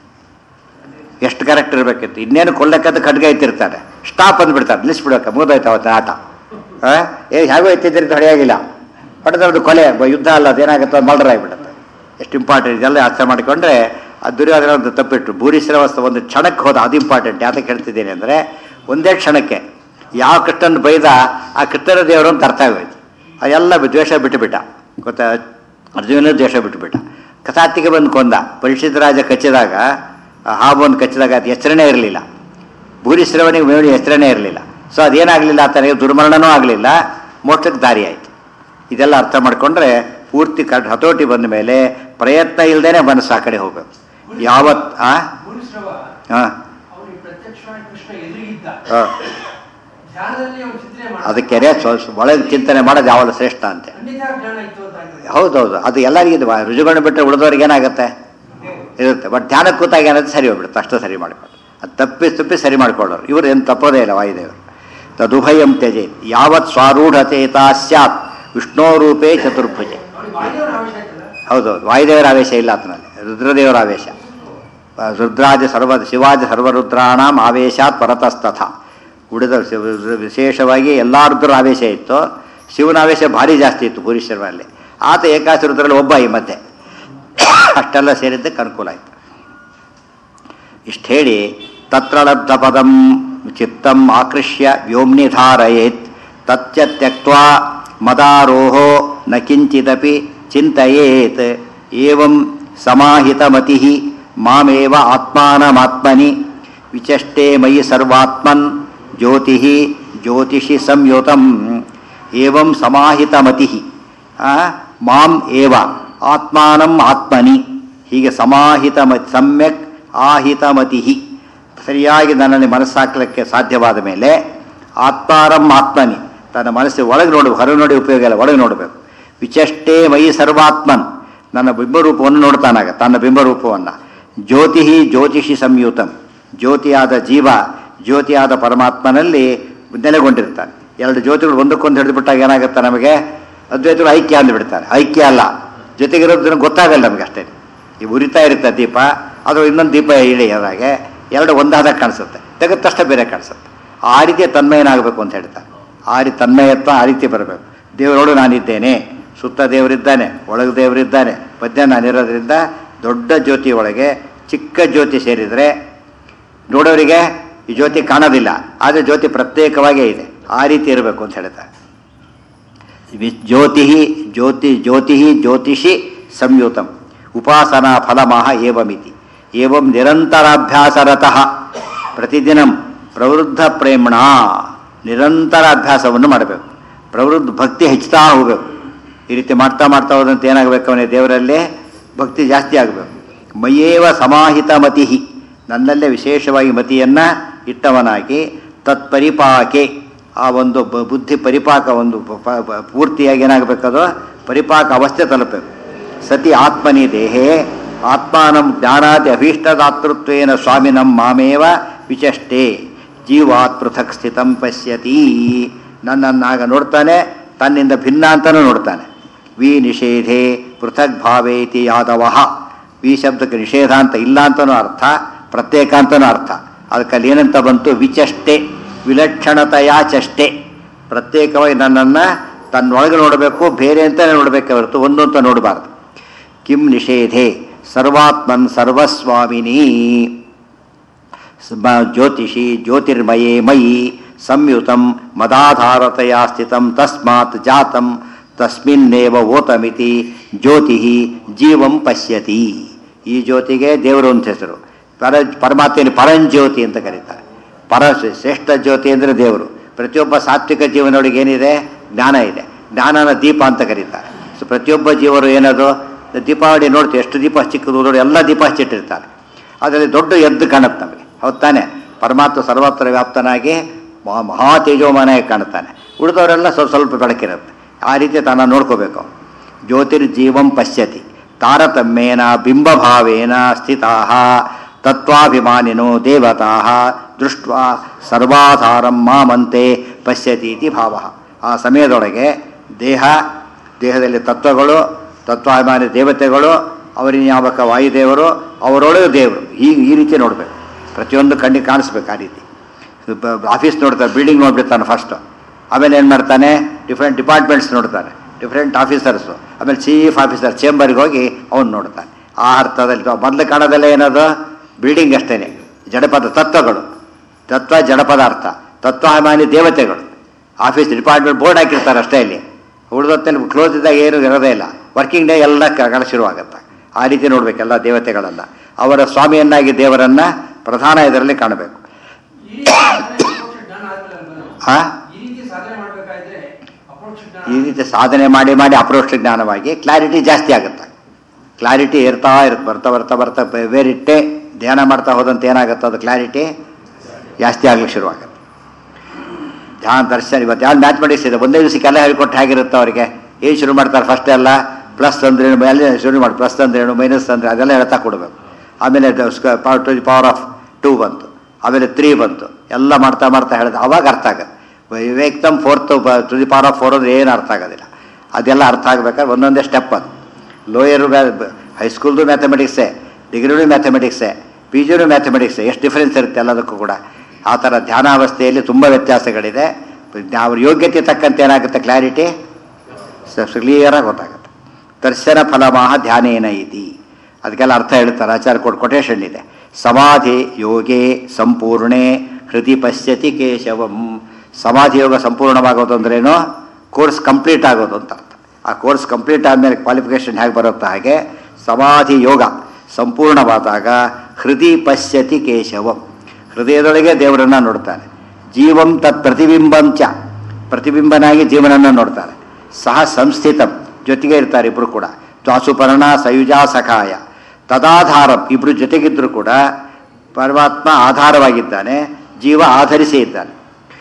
ಎಷ್ಟು ಕರೆಕ್ಟ್ ಇರಬೇಕಿತ್ತು ಇನ್ನೇನು ಕೊಲ್ಲಕ್ಕಂತ ಖಡ್ಗ ಎತ್ತಿರ್ತಾರೆ ಸ್ಟಾಪ್ ಅಂದ್ಬಿಡ್ತಾರೆ ನಿಲ್ಲಿಸ್ಬಿಡ್ಬೇಕು ಮುಗಿದೋಯ್ತು ಅವತ್ತಿನ ಆಟ ಆ? ಏ ಹೇಗೋ ಎತ್ತಿದ್ರಿ ಹೊಡೆಯಾಗಿಲ್ಲ ಹೊಡೆದವ್ರದ್ದು ಕೊಲೆ ಬ- ಯುದ್ಧ ಅಲ್ಲ ಅದೇನಾಗುತ್ತೆ ಮರ್ಡರ್ ಆಗಿಬಿಡುತ್ತೆ ಎಷ್ಟು ಇಂಪಾರ್ಟೆಂಟ್ ಇದೆಲ್ಲ ಅರ್ಥ ಮಾಡಿಕೊಂಡ್ರೆ ಆ ದುರ್ಯೋಧನ ಒಂದು ತಪ್ಪಿಟ್ಟು ಭೂರಿಶ್ರವಸ್ತ ಒಂದು ಕ್ಷಣಕ್ಕೆ ಹೋದ ಅದು ಇಂಪಾರ್ಟೆಂಟ್ ಯಾತಕ್ಕೆ ಹೇಳ್ತಿದ್ದೀನಿ ಅಂದರೆ ಒಂದೇ ಕ್ಷಣಕ್ಕೆ ಯಾವ ಕೃಷ್ಣನ ಬೈದ ಆ ಕೃಷ್ಣನ ದೇವರು ಅಂತ ಅರ್ಥ ಆಗೋಯ್ತು ಅದೆಲ್ಲ ದ್ವೇಷ ಬಿಟ್ಟುಬಿಟ್ಟ ಗೊತ್ತಾ ಅರ್ಜುನ ದ್ವೇಷ ಬಿಟ್ಟುಬಿಟ್ಟ ಕಸಾತಿಗೆ ಬಂದು ಕೊಂದ ಪರಿಷತ್ ರಾಜ ಕಚ್ಚಿದಾಗ ಆ ಹಾವು ಒಂದು ಕಚ್ಚಿದಾಗ ಅದು ಎಚ್ಚರಣೆ ಇರಲಿಲ್ಲ ಭೂರಿಶ್ರವನಿಗೆ ಮೇವಣಿ ಹೆಸರೇ ಇರಲಿಲ್ಲ ಸೊ ಅದೇನಾಗಲಿಲ್ಲ ಆತನಿಗೆ ದುರ್ಮರಣನೂ ಆಗಲಿಲ್ಲ ಮೋಕ್ಷಕ್ಕೆ ದಾರಿ ಆಯಿತು ಇದೆಲ್ಲ ಅರ್ಥ ಮಾಡಿಕೊಂಡ್ರೆ ಪೂರ್ತಿ ಕ ಹತೋಟಿ ಬಂದ ಮೇಲೆ ಪ್ರಯತ್ನ ಇಲ್ಲದೇನೆ ಮನಸ್ಸು ಆ ಕಡೆ ಹೋಗ್ಬೇಕು ಯಾವತ್ ಆ ಭೂರಿಶ್ರವ ಹಾಂ ಅವನಿಗೆ ಪ್ರತ್ಯಕ್ಷವಾಗಿ ಕೃಷ್ಣ ಎದುರಿಗಿದ್ದ ಹಾಂ ಧ್ಯಾನದಲ್ಲಿ ಅವನು ಚಿಂತನೆ ಮಾಡ ಅದಕ್ಕೆ ಸ್ವಲ್ಪ ಒಳಗೆ ಚಿಂತನೆ ಮಾಡೋದು ಯಾವಾಗ ಶ್ರೇಷ್ಠ ಅಂತೆ ಖಂಡಿತ ಜ್ಞಾನ ಇತ್ತು ಅಂತ ಆಗ್ತದೆ. ಹೌದೌದು ಅದು ಎಲ್ಲರಿಗೂ ಇದು ರುಜುಗಣ ಬಿಟ್ಟರೆ ಉಳಿದವ್ರಿಗೆ ಏನಾಗುತ್ತೆ ಇರುತ್ತೆ ಬಟ್ ಧ್ಯಾನಕ್ಕೆ ಕೂತಾಗ ಏನಾದ್ರೆ ಸರಿ ಹೋಗ್ಬಿಡುತ್ತೆ ಅಷ್ಟು ಸರಿ ಮಾಡಿಕೊಂಡು ಅದು ತಪ್ಪಿ ತಪ್ಪಿ ಸರಿ ಮಾಡ್ಕೊಳ್ಳೋರು ಇವರು ಏನು ತಪ್ಪೋದೇ ಇಲ್ಲ ವಾಯುದೇವರು ತದುಭಯಂ ತ್ಯಜೆ ಯಾವತ್ ಸ್ವಾರೂಢಚೇತಾ ಸ್ಯಾತ್ ವಿಷ್ಣೋರೂಪೇ ಚತುರ್ಭುಜೆ ಅವನಿಗೆ ವಾಯುದೇವರ ಆವೇಶ ಆಯ್ತಲ್ಲ ಹೌದೌದು ವಾಯುದೇವರ ಆವೇಶ ಇಲ್ಲ ಆತನಲ್ಲಿ ರುದ್ರದೇವರ ಆವೇಶ ಆ, ರುದ್ರಾಜ ಸರ್ವ ಶಿವಾಜ ಸರ್ವರುದ್ರಾಣಾಂ ಆವೇಶಾತ್ ಪರತಸ್ತಥ ಉಳಿದ ಶಿವ- ವಿಶೇಷವಾಗಿ ಎಲ್ಲ ರುದ್ರ ಆವೇಶ ಇತ್ತು ಶಿವನ ಆವೇಶ ಭಾರಿ ಜಾಸ್ತಿ ಇತ್ತು ಭೂರೀಶ್ವರಲ್ಲಿ ಆತ ಏಕಾಶ ರುದ್ರಲ್ಲಿ ಒಬ್ಬ ಈ ಮಧ್ಯೆ ಅಷ್ಟೆಲ್ಲ ಸೇರಿದ್ದಕ್ಕೆ ಅನುಕೂಲ ಆಯಿತು ಇಷ್ಟು ಹೇಳಿ ತತ್ರ ಲಬ್ಧ ಪದಂ ಚಿತ್ತಂ ಆಕೃಷ್ಯ ವ್ಯೋಮ್ನಿ ಧಾರಯೇತ್ ತಚ್ಚ ತ್ಯಕ್ವಾ ಮದಾರೋಹೋ ನ ಕಿಂಚಿದಪಿ ಚಿಂತೆಯೇತ್ ಏವಂ ಸಮಾಹಿತಮತಿ ಮಾಮೇವ ಆತ್ಮಾನಮಾತ್ಮನಿ ವಿಚಷ್ಟೇ ಮಯಿ ಸರ್ವಾತ್ಮನ್ ಜ್ಯೋತಿ ಜ್ಯೋತಿಷಿ ಸಂಯುತಂ ಏವಂ ಸಮಾಹಿತಮತಿ ಮಾಂ ಏವ ಆತ್ಮಾನಂ ಆತ್ಮನಿ ಹೀಗೆ ಸಮಾಹಿತಮ ಸಮ್ಯಕ್ ಆಹಿತಮತಿ ಸರಿಯಾಗಿ ನನ್ನಲ್ಲಿ ಮನಸ್ಸಾಕ್ಲಿಕ್ಕೆ ಸಾಧ್ಯವಾದ ಮೇಲೆ ಆತ್ಮಾರಂ ಆತ್ಮನಿ ತನ್ನ ಮನಸ್ಸು ಒಳಗೆ ನೋಡು ಹೊರಗೆ ನೋಡಿ ಉಪಯೋಗ ಇಲ್ಲ ಒಳಗೆ ನೋಡಬೇಕು ವಿಚಷ್ಟೇ ಮಯಿ ಸರ್ವಾತ್ಮನ್ ನನ್ನ ಬಿಂಬರೂಪವನ್ನು ನೋಡ್ತಾನಾಗ ತನ್ನ ಬಿಂಬರೂಪವನ್ನು ಜ್ಯೋತಿ ಜ್ಯೋತಿಷಿ ಸಂಯುತಂ ಜ್ಯೋತಿಯಾದ ಜೀವ ಜ್ಯೋತಿಯಾದ ಪರಮಾತ್ಮನಲ್ಲಿ ನೆಲೆಗೊಂಡಿರ್ತಾನೆ ಎರಡು ಜ್ಯೋತಿಗಳು ಒಂದಕ್ಕೊಂದು ಹಿಡಿದುಬಿಟ್ಟಾಗ ಏನಾಗುತ್ತೆ ನಮಗೆ ಅದ್ವೈತಗಳು ಐಕ್ಯ ಅಂದ್ಬಿಡ್ತಾರೆ ಐಕ್ಯ ಅಲ್ಲ ಜೊತೆಗಿರೋದನ್ನ ಗೊತ್ತಾಗಲ್ಲ ನಮಗೆ ಅಷ್ಟೇ ಈ ಉರಿತಾ ಇರುತ್ತೆ ದೀಪ ಅದು ಇನ್ನೊಂದು ದೀಪ ಇಳಿಯೋದಾಗೆ ಎರಡು ಒಂದಾದಾಗ ಕಾಣಿಸುತ್ತೆ ತೆಗೆದ ತಕ್ಷಣ ಬೇರೆ ಕಾಣಿಸುತ್ತೆ ಆ ರೀತಿ ತನ್ಮಯನಾಗಬೇಕು ಅಂತ ಹೇಳ್ತಾರೆ ಆ ರೀತಿ ತನ್ಮಯತ್ವ ಆ ರೀತಿ ಬರಬೇಕು ದೇವರೋಡು ನಾನಿದ್ದೇನೆ ಸುತ್ತ ದೇವರಿದ್ದಾನೆ ಒಳಗೆ ದೇವರಿದ್ದಾನೆ ಮಧ್ಯ ನಾನಿರೋದ್ರಿಂದ ದೊಡ್ಡ ಜ್ಯೋತಿ ಒಳಗೆ ಚಿಕ್ಕ ಜ್ಯೋತಿ ಸೇರಿದರೆ ನೋಡೋರಿಗೆ ಈ ಜ್ಯೋತಿ ಕಾಣೋದಿಲ್ಲ ಆದರೆ ಜ್ಯೋತಿ ಪ್ರತ್ಯೇಕವಾಗೇ ಇದೆ ಆ ರೀತಿ ಇರಬೇಕು ಅಂತ ಹೇಳ್ತಾರೆ ವಿ- ಜ್ಯೋತಿ ಜ್ಯೋತಿ ಜ್ಯೋತಿ ಜ್ಯೋತಿಷಿ ಸಂಯುತಂ ಉಪಾಸನಾ ಫಲಮಹ ಏವಮಿತಿ ಏವಂ ನಿರಂತರಾಭ್ಯಾಸರತಃ ಪ್ರತಿದಿನಂ ಪ್ರವೃದ್ಧ ಪ್ರೇಮಣ ನಿರಂತರ ಅಭ್ಯಾಸವನ್ನು ಮಾಡಬೇಕು ಪ್ರವೃದ್ಧ ಭಕ್ತಿ ಹೆಚ್ಚುತ್ತಾ ಹೋಗಬೇಕು ಈ ರೀತಿ ಮಾಡ್ತಾ ಮಾಡ್ತಾ ಹೋದಂತೆ ಏನಾಗಬೇಕು ಅವನಿಗೆ ದೇವರಲ್ಲೇ ಭಕ್ತಿ ಜಾಸ್ತಿ ಆಗಬೇಕು ಮಯ್ಯೇವ ಸಮಾಹಿತ ಮತಿ ನನ್ನಲ್ಲೇ ವಿಶೇಷವಾಗಿ ಮತಿಯನ್ನು ಇಟ್ಟವನಾಗಿ ತತ್ಪರಿಪಾಕೆ ಆ ಒಂದು ಬ- ಬುದ್ಧಿ ಪರಿಪಾಕ ಒಂದು ಪ- ಪ- ಪ- ಪೂರ್ತಿಯಾಗಿ ಏನಾಗಬೇಕದು ಪರಿಪಾಕ ಅವಸ್ಥೆ ತಲುಪಬೇಕು ಸತಿ ಆತ್ಮನಿ ದೇಹೇ ಆತ್ಮಾನಂ ಜ್ಞಾನಾದಿ ಅಭೀಷ್ಟದಾತೃತ್ವೇನ ಸ್ವಾಮಿನಂ ಮಾಮೇವ ವಿಚಷ್ಟೇ ಜೀವಾತ್ ಪೃಥಕ್ ಸ್ಥಿತಂ ಪಶ್ಯತಿ ನನ್ನನ್ನಾಗ ನೋಡ್ತಾನೆ ತನ್ನಿಂದ ಭಿನ್ನ ಅಂತಲೂ ನೋಡ್ತಾನೆ ವಿ ನಿಷೇಧೆ ಪೃಥಕ್ ಭಾವೇತಿ ಯಾದವ ವಿ ಶಬ್ದಕ್ಕೆ ನಿಷೇಧ ಅಂತ ಇಲ್ಲ ಅಂತನೂ ಅರ್ಥ ಪ್ರತ್ಯೇಕ ಅಂತನೂ ಅರ್ಥ ಅದಕ್ಕೆ ಅಲ್ಲಿ ಏನಂತ ಬಂತು ವಿಚಷ್ಟೆ ವಿಲಕ್ಷಣತೆಯ ಚಷ್ಟೆ ಪ್ರತ್ಯೇಕವಾಗಿ ನನ್ನನ್ನು ತನ್ನೊಳಗೆ ನೋಡಬೇಕು ಬೇರೆ ಅಂತಲೇ ನೋಡಬೇಕೆ ಹೊರತು ಒಂದು ಅಂತ ನೋಡಬಾರ್ದು ಕಿಂ ನಿಷೇಧೆ ಸರ್ವಾತ್ಮನ್ ಸರ್ವಸ್ವಾಮಿನಿ ಸ್ಮ ಜ್ಯೋತಿಷಿ ಜ್ಯೋತಿರ್ಮಯೇ ಮಯಿ ಸಂಯುತಂ ಮದಾಧಾರತೆಯ ಸ್ಥಿತಂ ತಸ್ಮಾತ್ ಜಾತಂ ತಸ್ಮಿನ್ನೇವ ಓತಮಿತಿ ಜ್ಯೋತಿ ಜೀವಂ ಪಶ್ಯತಿ ಈ ಜ್ಯೋತಿಗೆ ದೇವರು ಅಂತ ಹೆಸರು ಪರ ಪರಮಾತ್ಮನ ಪರಂಜ್ಯೋತಿ ಅಂತ ಕರೀತಾರೆ ಪರ ಶ್ರೇಷ್ಠ ಜ್ಯೋತಿ ಅಂದರೆ ದೇವರು ಪ್ರತಿಯೊಬ್ಬ ಸಾತ್ವಿಕ ಜೀವನೊಳಗೆ ಏನಿದೆ ಜ್ಞಾನ ಇದೆ ಜ್ಞಾನನ ದೀಪ ಅಂತ ಕರೀತಾರೆ ಸೊ ಪ್ರತಿಯೊಬ್ಬ ಜೀವರು ಏನದು ದೀಪಾವಳಿ ನೋಡ್ತೀವಿ ಎಷ್ಟು ದೀಪ ಚಿಕ್ಕದು ನೋಡಿ ಎಲ್ಲ ದೀಪ ಹಚ್ಚಿಟ್ಟಿರ್ತಾರೆ ಅದರಲ್ಲಿ ದೊಡ್ಡ ಎದ್ದು ಕಾಣುತ್ತೆ ನಮಗೆ ಹೌದ್ ತಾನೆ ಪರಮಾತ್ಮ ಸರ್ವತ್ರ ವ್ಯಾಪ್ತನಾಗಿ ಮಹಾ- ಮಹಾ ತೇಜೋಮಾನಾಗಿ ಕಾಣುತ್ತಾನೆ ಉಳಿದವರೆಲ್ಲ ಸ್ವಲ್ಪ ಸ್ವಲ್ಪ ಬೆಳಕಿರುತ್ತೆ ಆ ರೀತಿ ತಾನ ನೋಡ್ಕೋಬೇಕು ಜ್ಯೋತಿರ್ಜೀವಂ ಪಶ್ಯತಿ ತಾರತಮ್ಯೇನ ಬಿಂಬಭಾವೇನ ಸ್ಥಿತಾ ತತ್ವಾಭಿಮಾನಿನೋ ದೇವತಾ ದೃಷ್ಟ ಸರ್ವಾಧಾರಂ ಮಾಮಂತೆ ಪಶ್ಯತಿ ಇತಿ ಭಾವ ಆ ಸಮಯದೊಳಗೆ ದೇಹ ದೇಹದಲ್ಲಿ ತತ್ವಗಳು ತತ್ವಾಭಿಮಾನಿ ದೇವತೆಗಳು ಅವರಿನ ಯಾವಕ ವಾಯುದೇವರು ಅವರೊಳಗೆ ದೇವರು ಈ ಈ ರೀತಿ ನೋಡಬೇಕು ಪ್ರತಿಯೊಂದು ಕಣ್ಣಿಗೆ ಕಾಣಿಸ್ಬೇಕು ಆ ರೀತಿ ಆಫೀಸ್ ನೋಡ್ತಾರೆ ಬಿಲ್ಡಿಂಗ್ ನೋಡ್ಬಿಡ್ತಾನೆ ಫಸ್ಟು ಆಮೇಲೆ ಏನು ಮಾಡ್ತಾನೆ ಡಿಫ್ರೆಂಟ್ ಡಿಪಾರ್ಟ್ಮೆಂಟ್ಸ್ ನೋಡ್ತಾನೆ ಡಿಫ್ರೆಂಟ್ ಆಫೀಸರ್ಸು ಆಮೇಲೆ ಚೀಫ್ ಆಫೀಸರ್ ಚೇಂಬರ್ಗೆ ಹೋಗಿ ಅವನು ನೋಡ್ತಾನೆ ಆ ಅರ್ಥದಲ್ಲಿ ಮೊದಲು ಕಾಣೋದೆಲ್ಲ ಏನದು ಬಿಲ್ಡಿಂಗ್ ಅಷ್ಟೇ ಜಡಪದ ತತ್ವಗಳು ತತ್ವ ಜಡಪದಾರ್ಥ ತತ್ವಾಭಿಮಾನಿ ದೇವತೆಗಳು ಆಫೀಸ್ ಡಿಪಾರ್ಟ್ಮೆಂಟ್ ಬೋರ್ಡ್ ಹಾಕಿರ್ತಾರೆ ಅಷ್ಟೇ ಇಲ್ಲಿ ಉಳಿದೊತ್ತಲ್ಲಿ ಕ್ಲೋಸ್ ಇದ್ದಾಗ ಏನು ಇರೋದೇ ಇಲ್ಲ ವರ್ಕಿಂಗ್ ಡೇ ಎಲ್ಲ ಕಗಳ ಶುರುವಾಗುತ್ತೆ ಆ ರೀತಿ ನೋಡಬೇಕೆಲ್ಲ ದೇವತೆಗಳನ್ನ ಅವರ ಸ್ವಾಮಿಯನ್ನಾಗಿ ದೇವರನ್ನ ಪ್ರಧಾನ ಇದರಲ್ಲಿ ಕಾಣಬೇಕು ಈ ರೀತಿ ಸಾಧನೆ ಅಪರೋಕ್ಷ ಜ್ಞಾನ ಆದ್ಮೇಲೆ ಅಲ್ವಾ? ಹಾ ಈ ರೀತಿ ಸಾಧನೆ ಮಾಡ್ಬೇಕಾದ್ರೆ ಅಪರೋಕ್ಷ ಜ್ಞಾನ ಈ ರೀತಿ ಸಾಧನೆ ಮಾಡಿ ಮಾಡಿ ಅಪ್ರೋಷ್ಟ ಜ್ಞಾನವಾಗಿ ಕ್ಲಾರಿಟಿ ಜಾಸ್ತಿ ಆಗುತ್ತೆ ಕ್ಲಾರಿಟಿ ಇರ್ತಾ ಇರುತ್ತೆ ಬರ್ತಾ ಬರ್ತಾ ಬರ್ತಾ ಬೆ- ಬೇರಿಟ್ಟೆ ಧ್ಯಾನ ಮಾಡ್ತಾ ಹೋದಂತೆ ಏನಾಗುತ್ತೆ ಅದು ಕ್ಲಾರಿಟಿ ಜಾಸ್ತಿ ಆಗ್ಲಿಕ್ಕೆ ಶುರುವಾಗುತ್ತೆ ಧ್ಯಾನ ದರ್ಶನ ಇವತ್ತು ಯಾರು ಮ್ಯಾಥಮೆಟಿಕ್ಸ್ ಇದೆ ಒಂದೇ ದಿವಸಕ್ಕೆಲ್ಲ ಹೇಳ್ಕೊಟ್ಟು ಹೇಗಿರುತ್ತೆ ಅವರಿಗೆ ಏನು ಶುರು ಮಾಡ್ತಾರೆ ಫಸ್ಟ್ ಎಲ್ಲ ಪ್ಲಸ್ ಅಂದ್ರೇನು ಮೇಲೆ ಶುರು ಮಾಡಿ ಪ್ಲಸ್ ಅಂದ್ರೇನು ಮೈನಸ್ ಅಂದರೆ ಅದೆಲ್ಲ ಹೇಳ್ತಾ ಕೊಡಬೇಕು ಆಮೇಲೆ power to the power of two ಬಂತು ಆಮೇಲೆ ತ್ರೀ ಬಂತು ಎಲ್ಲ ಮಾಡ್ತಾ ಮಾಡ್ತಾ ಹೇಳಿದ್ರೆ ಅವಾಗ ಅರ್ಥ ಆಗುತ್ತೆ ವಿವೇಕ್ತಮ್ fourth to the power of four ಅಂದ್ರೆ ಏನು ಅರ್ಥ ಆಗೋದಿಲ್ಲ ಅದೆಲ್ಲ ಅರ್ಥ ಆಗ್ಬೇಕಾದ್ರೆ ಒಂದೊಂದೇ ಸ್ಟೆಪ್ ಅದು ಲೋಯರು ಹೈಸ್ಕೂಲ್ದು ಮ್ಯಾಥಮೆಟಿಕ್ಸೇ ಡಿಗ್ರಿನೂ ಮ್ಯಾಥಮೆಟಿಕ್ಸೇ ಪಿ ಜಿನೂ ಮ್ಯಾಥಮೆಟಿಕ್ಸೇ ಎಷ್ಟು ಡಿಫ್ರೆನ್ಸ್ ಇರುತ್ತೆ ಎಲ್ಲದಕ್ಕೂ ಕೂಡ ಆ ಥರ ಧ್ಯಾನಾವಸ್ಥೆಯಲ್ಲಿ ತುಂಬ ವ್ಯತ್ಯಾಸಗಳಿದೆ ಅವ್ರ ಯೋಗ್ಯತೆ ತಕ್ಕಂತೆ ಏನಾಗುತ್ತೆ ಕ್ಲಾರಿಟಿ ಕ್ಲಿಯರಾಗಿ ಗೊತ್ತಾಗುತ್ತೆ ದರ್ಶನ ಫಲಮಾಹ ಧ್ಯಾನೇನ ಇತಿ ಅದಕ್ಕೆಲ್ಲ ಅರ್ಥ ಹೇಳ್ತಾರೆ ಆಚಾರ್ಯ ಕೊಟ್ಟು ಕೊಟೇಶನ್ ಇದೆ ಸಮಾಧಿ ಯೋಗೆ ಸಂಪೂರ್ಣೆ ಹೃದಯ ಪಶ್ಯತಿ ಕೇಶವಂ ಸಮಾಧಿ ಯೋಗ ಸಂಪೂರ್ಣವಾಗೋದು ಅಂದ್ರೇನು ಕೋರ್ಸ್ ಕಂಪ್ಲೀಟ್ ಆಗೋದು ಅಂತ ಅರ್ಥ ಆ ಕೋರ್ಸ್ ಕಂಪ್ಲೀಟ್ ಆದಮೇಲೆ ಕ್ವಾಲಿಫಿಕೇಶನ್ ಹೇಗೆ ಬರುತ್ತೋ ಹಾಗೆ ಸಮಾಧಿ ಯೋಗ ಸಂಪೂರ್ಣವಾದಾಗ ಹೃದಯ ಪಶ್ಯತಿ ಕೇಶವಂ ಹೃದಯದೊಳಗೆ ದೇವರನ್ನ ನೋಡ್ತಾನೆ ಜೀವಂ ತತ್ ಪ್ರತಿಬಿಂಬಂ ಚ ಪ್ರತಿಬಿಂಬನಾಗಿ ಜೀವನನ್ನ ನೋಡ್ತಾನೆ ಸಹ ಸಂಸ್ಥಿತಂ ಜೊತೆಗೆ ಇರ್ತಾರೆ ಇಬ್ರು ಕೂಡ ದ್ವಾಸುಪರ್ಣ ಸಯುಜಾ ಸಖಾಯ ತದಾಧಾರಂ ಇಬ್ರು ಜೊತೆಗಿದ್ರು ಕೂಡ ಪರಮಾತ್ಮ ಆಧಾರವಾಗಿದ್ದಾನೆ ಜೀವ ಆಧರಿಸಿ ಇದ್ದಾನೆ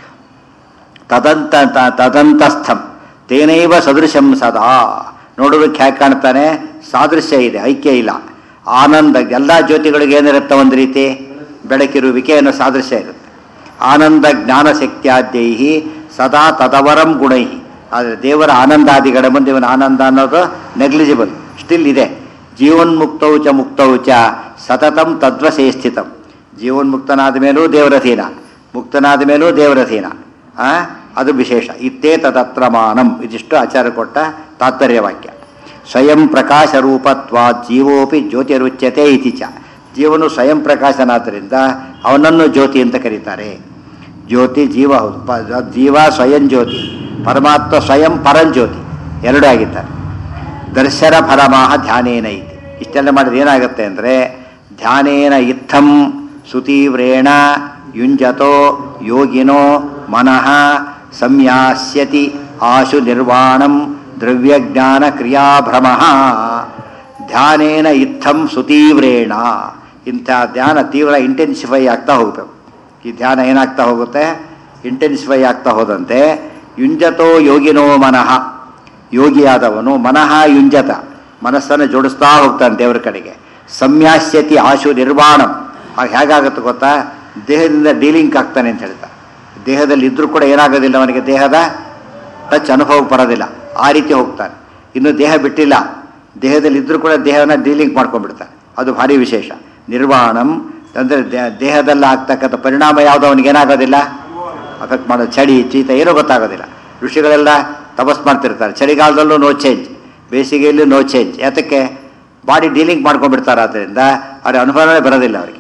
ತದಂತ ತ- ತದಂತಸ್ಥಂ ತೇನೈವ ಸದೃಶಂ ಸದಾ ನೋಡೋದಕ್ಕೆ ಹೇಗೆ ಕಾಣ್ತಾನೆ ಸಾದೃಶ್ಯ ಇದೆ ಐಕ್ಯ ಇಲ್ಲ ಆನಂದ ಎಲ್ಲ ಜ್ಯೋತಿಗಳಿಗೆ ಏನಿರುತ್ತೆ ಒಂದು ರೀತಿ ಬೆಳಕಿರುವಿಕೆ ಅನ್ನೋ ಸಾದೃಶ್ಯ ಇರುತ್ತೆ ಆನಂದ ಜ್ಞಾನ ಶಕ್ತಿಯಾದ್ಯೈಹಿ ಸದಾ ತದವರಂ ಗುಣೈ ಆದರೆ ದೇವರ ಆನಂದಾದಿಗಳ ಮುಂದೆ ಇವನ ಆನಂದ ಅನ್ನೋದು ನೆಗ್ಲಿಜಿಬಲ್ ಸ್ಟಿಲ್ ಇದೆ ಜೀವನ್ಮುಕ್ತೌ ಚ ಮುಕ್ತೌ ಚ ಸತತಂ ತದ್ವಸೇ ಸ್ಥಿತಂ ಜೀವನ್ಮುಕ್ತನಾದ ಮೇಲೂ ದೇವರಧೀನ ಮುಕ್ತನಾದ ಮೇಲೂ ದೇವರಧೀನ ಆ? ಅದು ವಿಶೇಷ ಇತ್ತೇ ತದತ್ರ ಮಾನಂ ಇದಿಷ್ಟು ಆಚಾರ್ಯ ಕೊಟ್ಟ ತಾತ್ಪರ್ಯ ವಾಕ್ಯ ಸ್ವಯಂ ಪ್ರಕಾಶ ರೂಪತ್ವ ಜೀವೋಪಿ ಜ್ಯೋತಿರುಚ್ಯತೆ ಇತಿ ಚ ಜೀವನು ಸ್ವಯಂ ಪ್ರಕಾಶನಾದ್ದರಿಂದ ಅವನನ್ನು ಜ್ಯೋತಿ ಅಂತ ಕರೀತಾರೆ ಜ್ಯೋತಿ ಜೀವ ಹೌದು ಪ- ಜೀವ ಸ್ವಯಂ ಜ್ಯೋತಿ ಪರಮಾತ್ಮ ಸ್ವಯಂ ಪರಂಜ್ಯೋತಿ ಎರಡೂ ಆಗಿದ್ದಾರೆ ದರ್ಶನ ಫಲಮಾಹ ಧ್ಯಾನೇನ ಇತಿ ಇಷ್ಟೆಲ್ಲ ಮಾಡಿದ್ರೆ ಏನಾಗುತ್ತೆ ಅಂದರೆ ಧ್ಯಾನೇನ ಇತ್ತಂ ಸುತೀವ್ರೇಣ ಯುಂಜತೋ ಯೋಗಿನೋ ಮನಃ ಸಂಯಾಸ್ಯತಿ ಆಶು ನಿರ್ವಾಣಂ ದ್ರವ್ಯಜ್ಞಾನ ಕ್ರಿಯಾಭ್ರಮ ಧ್ಯಾನೇನ ಇತ್ತಂ ಸುತೀವ್ರೇಣ ಇಂಥ ಧ್ಯಾನ ತೀವ್ರ ಇಂಟೆನ್ಸಿಫೈ ಆಗ್ತಾ ಹೋಗಬೇಕು ಈ ಧ್ಯಾನ ಏನಾಗ್ತಾ ಹೋಗುತ್ತೆ ಇಂಟೆನ್ಸಿಫೈ ಆಗ್ತಾ ಹೋದಂತೆ ಯುಂಜತೋ ಯೋಗಿನೋ ಮನಃ ಯೋಗಿಯಾದವನು ಮನಃ ಯುಂಜತ ಮನಸ್ಸನ್ನು ಜೋಡಿಸ್ತಾ ಹೋಗ್ತಾನೆ ದೇವರ ಕಡೆಗೆ ಸಂಯಾಸ್ಯತಿ ಆಶು ನಿರ್ವಾಣಂ ಆಗ ಹೇಗಾಗುತ್ತೆ ಗೊತ್ತಾ ದೇಹದಿಂದ ಡೀಲಿಂಕ್ ಆಗ್ತಾನೆ ಅಂತ ಹೇಳ್ತಾರೆ ದೇಹದಲ್ಲಿ ಇದ್ರೂ ಕೂಡ ಏನಾಗೋದಿಲ್ಲ ಅವನಿಗೆ ದೇಹದ ಟಚ್ ಅನುಭವಕ್ಕೆ ಬರೋದಿಲ್ಲ ಆ ರೀತಿ ಹೋಗ್ತಾನೆ ಇನ್ನು ದೇಹ ಬಿಟ್ಟಿಲ್ಲ ದೇಹದಲ್ಲಿ ಇದ್ರೂ ಕೂಡ ದೇಹನ ಡೀಲಿಂಗ್ ಮಾಡ್ಕೊಂಡ್ಬಿಡ್ತಾನೆ ಅದು ಭಾರಿ ವಿಶೇಷ ನಿರ್ವಾಣಂ ಅಂದರೆ ದೇಹದಲ್ಲಿ ಆಗ್ತಕ್ಕಂಥ ಪರಿಣಾಮ ಯಾವುದು ಅವನಿಗೆ ಏನಾಗೋದಿಲ್ಲ ಅಫೆಕ್ಟ್ ಮಾಡೋ ಚಳಿ ಚೀತ ಏನೂ ಗೊತ್ತಾಗೋದಿಲ್ಲ ಋಷಿಗಳೆಲ್ಲ ತಪಸ್ ಮಾಡ್ತಿರ್ತಾರೆ ಚಳಿಗಾಲದಲ್ಲೂ ನೋ ಚೇಂಜ್ ಬೇಸಿಗೆಯಲ್ಲೂ ನೋ ಚೇಂಜ್ ಯಾತಕ್ಕೆ ಬಾಡಿ ಡೀಲಿಂಗ್ ಮಾಡ್ಕೊಂಡ್ಬಿಡ್ತಾರೆ ಆದ್ದರಿಂದ ಅವ್ರ ಅನುಭವನೇ ಬರೋದಿಲ್ಲ ಅವರಿಗೆ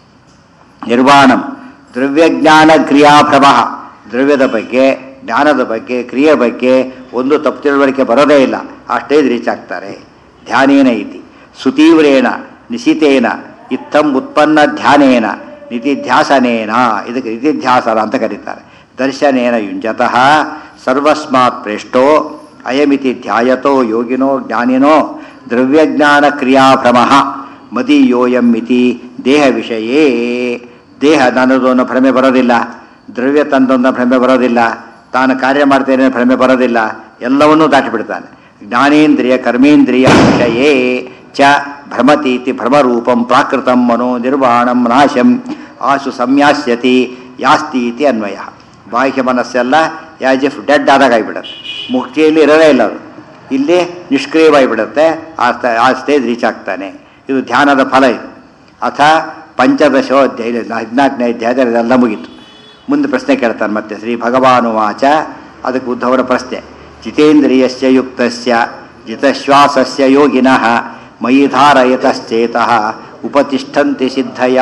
ನಿರ್ವಾಣಂ ದ್ರವ್ಯಜ್ಞಾನ ಕ್ರಿಯಾಭ್ರಮ ದ್ರವ್ಯದ ಬಗ್ಗೆ ಜ್ಞಾನದ ಬಗ್ಗೆ ಕ್ರಿಯೆ ಬಗ್ಗೆ ಒಂದು ತಪ್ಪು ತಿಳುವಳಿಕೆ ಬರೋದೇ ಇಲ್ಲ ಆ ಸ್ಟೇಜ್ ರೀಚ್ ಆಗ್ತಾರೆ ಧ್ಯಾನೇನ ಇತಿ ಸುತೀವ್ರೇಣ ನಿಶಿತೇನ ಇತ್ತಂ ಉತ್ಪನ್ನ ಧ್ಯಾನೇನ ನಿಧಿಧ್ಯಾಸನೇನ ಇದಕ್ಕೆ ನಿಧಿಧ್ಯಾಸನ ಅಂತ ಕರೀತಾರೆ ದರ್ಶನೇನ ಯುಂಜತಃ ಸರ್ವಸ್ಮಾತ್ ಪ್ರೇಷ್ಟೋ ಅಯಮಿತಿ ಧ್ಯಾಯತೋ ಯೋಗಿನೋ ಜ್ಞಾನಿನೋ ದ್ರವ್ಯಜ್ಞಾನ ಕ್ರಿಯಾಭ್ರಮ ಮದೀಯೋಯಂ ಇತಿ ದೇಹ ವಿಷಯೇ ದೇಹ ನನ್ನದು ಅನ್ನೋ ಭ್ರಮೆ ಬರೋದಿಲ್ಲ ದ್ರವ್ಯ ತಂದೊಂದ ಭ್ರಮೆ ಬರೋದಿಲ್ಲ ತಾನು ಕಾರ್ಯ ಮಾಡ್ತೇನೆ ಅನ್ನೋ ಭ್ರಮೆ ಬರೋದಿಲ್ಲ ಎಲ್ಲವನ್ನೂ ದಾಟಿಬಿಡ್ತಾನೆ ಜ್ಞಾನೇಂದ್ರಿಯ ಕರ್ಮೇಂದ್ರಿಯ ವಿಷಯೇ ಚ ಭ್ರಮತೀತಿ ಭ್ರಮರೂಪಂ ಪ್ರಾಕೃತಂ ಮನೋ ನಿರ್ವಾಣಂ ನಾಶಂ ಆಸು ಸಂಯಾಸ್ಯತಿ ಯಾಸ್ತಿ ಇತಿ ಅನ್ವಯ ಬಾಹ್ಯ ಮನಸ್ಸೆಲ್ಲ ಯಾಸ್ ಇಫ್ ಡೆಡ್ ಆದಾಗ ಆಗಿಬಿಡುತ್ತೆ ಮುಕ್ತಿಯಲ್ಲಿ ಇರೋದೇ ಇಲ್ಲ ಅದು ಇಲ್ಲಿ ನಿಷ್ಕ್ರಿಯವಾಗಿಬಿಡುತ್ತೆ ಆ ತ- ಆ ಸ್ಟೇಜ್ ರೀಚ್ ಆಗ್ತಾನೆ ಇದು ಧ್ಯಾನದ ಫಲ ಇದು ಅಥ ಪಂಚದಶೋ ಅಧ್ಯಾಯ ಹದಿನಾಲ್ಕನೇ ಅಧ್ಯಾಯದಲ್ಲಿ ಇದೆಲ್ಲ ಮುಗೀತು ಮುಂದೆ ಪ್ರಶ್ನೆ ಕೇಳ್ತಾನೆ ಮತ್ತೆ ಶ್ರೀ ಭಗವಾನುವಾಚ ಅದಕ್ಕೆ ಉದ್ಧವರ ಪ್ರಶ್ನೆ ಜಿತೇಂದ್ರಿಯಸ್ಯ ಯುಕ್ತಸ್ಯ ಜಿತಶ್ವಾಸಸ್ಯ ಯೋಗಿನಃ ಮಯಿ ಧಾರಯತಶ್ಚೇತಃ ಉಪತಿಷ್ಠಂತಿ ಸಿದ್ಧಯ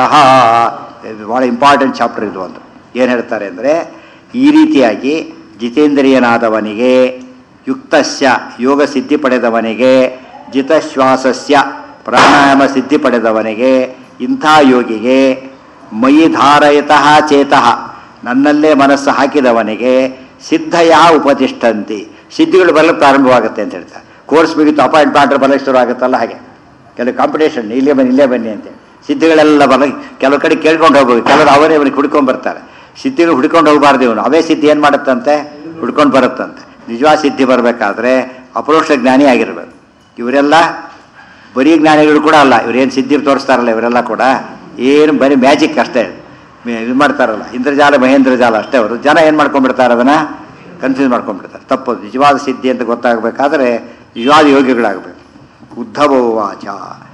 ಭಾಳ ಇಂಪಾರ್ಟೆಂಟ್ ಚಾಪ್ಟರ್ ಇದು ಒಂದು ಏನು ಹೇಳ್ತಾರೆ ಅಂದರೆ ಈ ರೀತಿಯಾಗಿ ಜಿತೇಂದ್ರಿಯನಾದವನಿಗೆ ಯುಕ್ತಸ್ಯ ಯೋಗ ಸಿದ್ಧಿ ಪಡೆದವನಿಗೆ ಜಿತಶ್ವಾಸಸ್ಯ ಪ್ರಾಣಾಯಾಮ ಸಿದ್ಧಿ ಪಡೆದವನಿಗೆ ಇಂಥ ಯೋಗಿಗೆ ಮಯಿ ಧಾರಯತಃ ಚೇತಃ ನನ್ನಲ್ಲೇ ಮನಸ್ಸು ಹಾಕಿದವನಿಗೆ ಸಿದ್ಧಯ ಉಪತಿಷ್ಠಂತಿ ಸಿದ್ಧಿಗಳು ಬರಲು ಪ್ರಾರಂಭವಾಗುತ್ತೆ ಅಂತ ಹೇಳ್ತಾರೆ ಕೋರ್ಸ್ ಮುಗಿತು ಅಪಾಯಿಂಟ್ ಮಾಡ್ರೆ ಬರಲಿಕ್ಕೆ ಶುರು ಆಗುತ್ತಲ್ಲ ಹಾಗೆ ಕೆಲವು ಕಾಂಪಿಟೇಷನ್ ಇಲ್ಲೇ ಬನ್ನಿ ಇಲ್ಲೇ ಬನ್ನಿ ಅಂತ ಸಿದ್ಧಿಗಳೆಲ್ಲ ಬರ ಕೆಲವು ಕಡೆ ಕೇಳ್ಕೊಂಡು ಹೋಗ್ಬೇಕು ಕೆಲವರು ಅವರೇ ಇವನಿಗೆ ಹುಡ್ಕೊಂಡು ಬರ್ತಾರೆ ಸಿದ್ಧಿಗಳು ಹುಡ್ಕೊಂಡು ಹೋಗಬಾರ್ದು ಇವನು ಅವೇ ಸಿದ್ಧಿ ಏನು ಮಾಡುತ್ತಂತೆ ಹುಡ್ಕೊಂಡು ಬರುತ್ತಂತೆ ನಿಜವಾದ ಸಿದ್ಧಿ ಬರಬೇಕಾದ್ರೆ ಅಪರೋಕ್ಷ ಜ್ಞಾನಿ ಆಗಿರ್ಬೇಕು ಇವರೆಲ್ಲ ಬರೀ ಜ್ಞಾನಿಗಳು ಕೂಡ ಅಲ್ಲ ಇವ್ರೇನು ಸಿದ್ಧಿ ತೋರಿಸ್ತಾರಲ್ಲ ಇವರೆಲ್ಲ ಕೂಡ ಏನು ಬರೀ ಮ್ಯಾಜಿಕ್ ಅಷ್ಟೇ ಮೇ- ಇದು ಮಾಡ್ತಾರಲ್ಲ ಇಂದ್ರಜಾಲ ಮಹೇಂದ್ರಜಾಲ ಅಷ್ಟೇ ಅವರು ಜನ ಏನು ಮಾಡ್ಕೊಂಡ್ಬಿಡ್ತಾರೆ ಅದನ್ನು ಕನ್ಫ್ಯೂಸ್ ಮಾಡ್ಕೊಂಡ್ಬಿಡ್ತಾರೆ ತಪ್ಪು ನಿಜವಾದ ಸಿದ್ಧಿ ಅಂತ ಗೊತ್ತಾಗಬೇಕಾದ್ರೆ ನಿಜವಾದ ಯೋಗಿಗಳಾಗಬೇಕು ಉದ್ಧವೋ ವಾಚ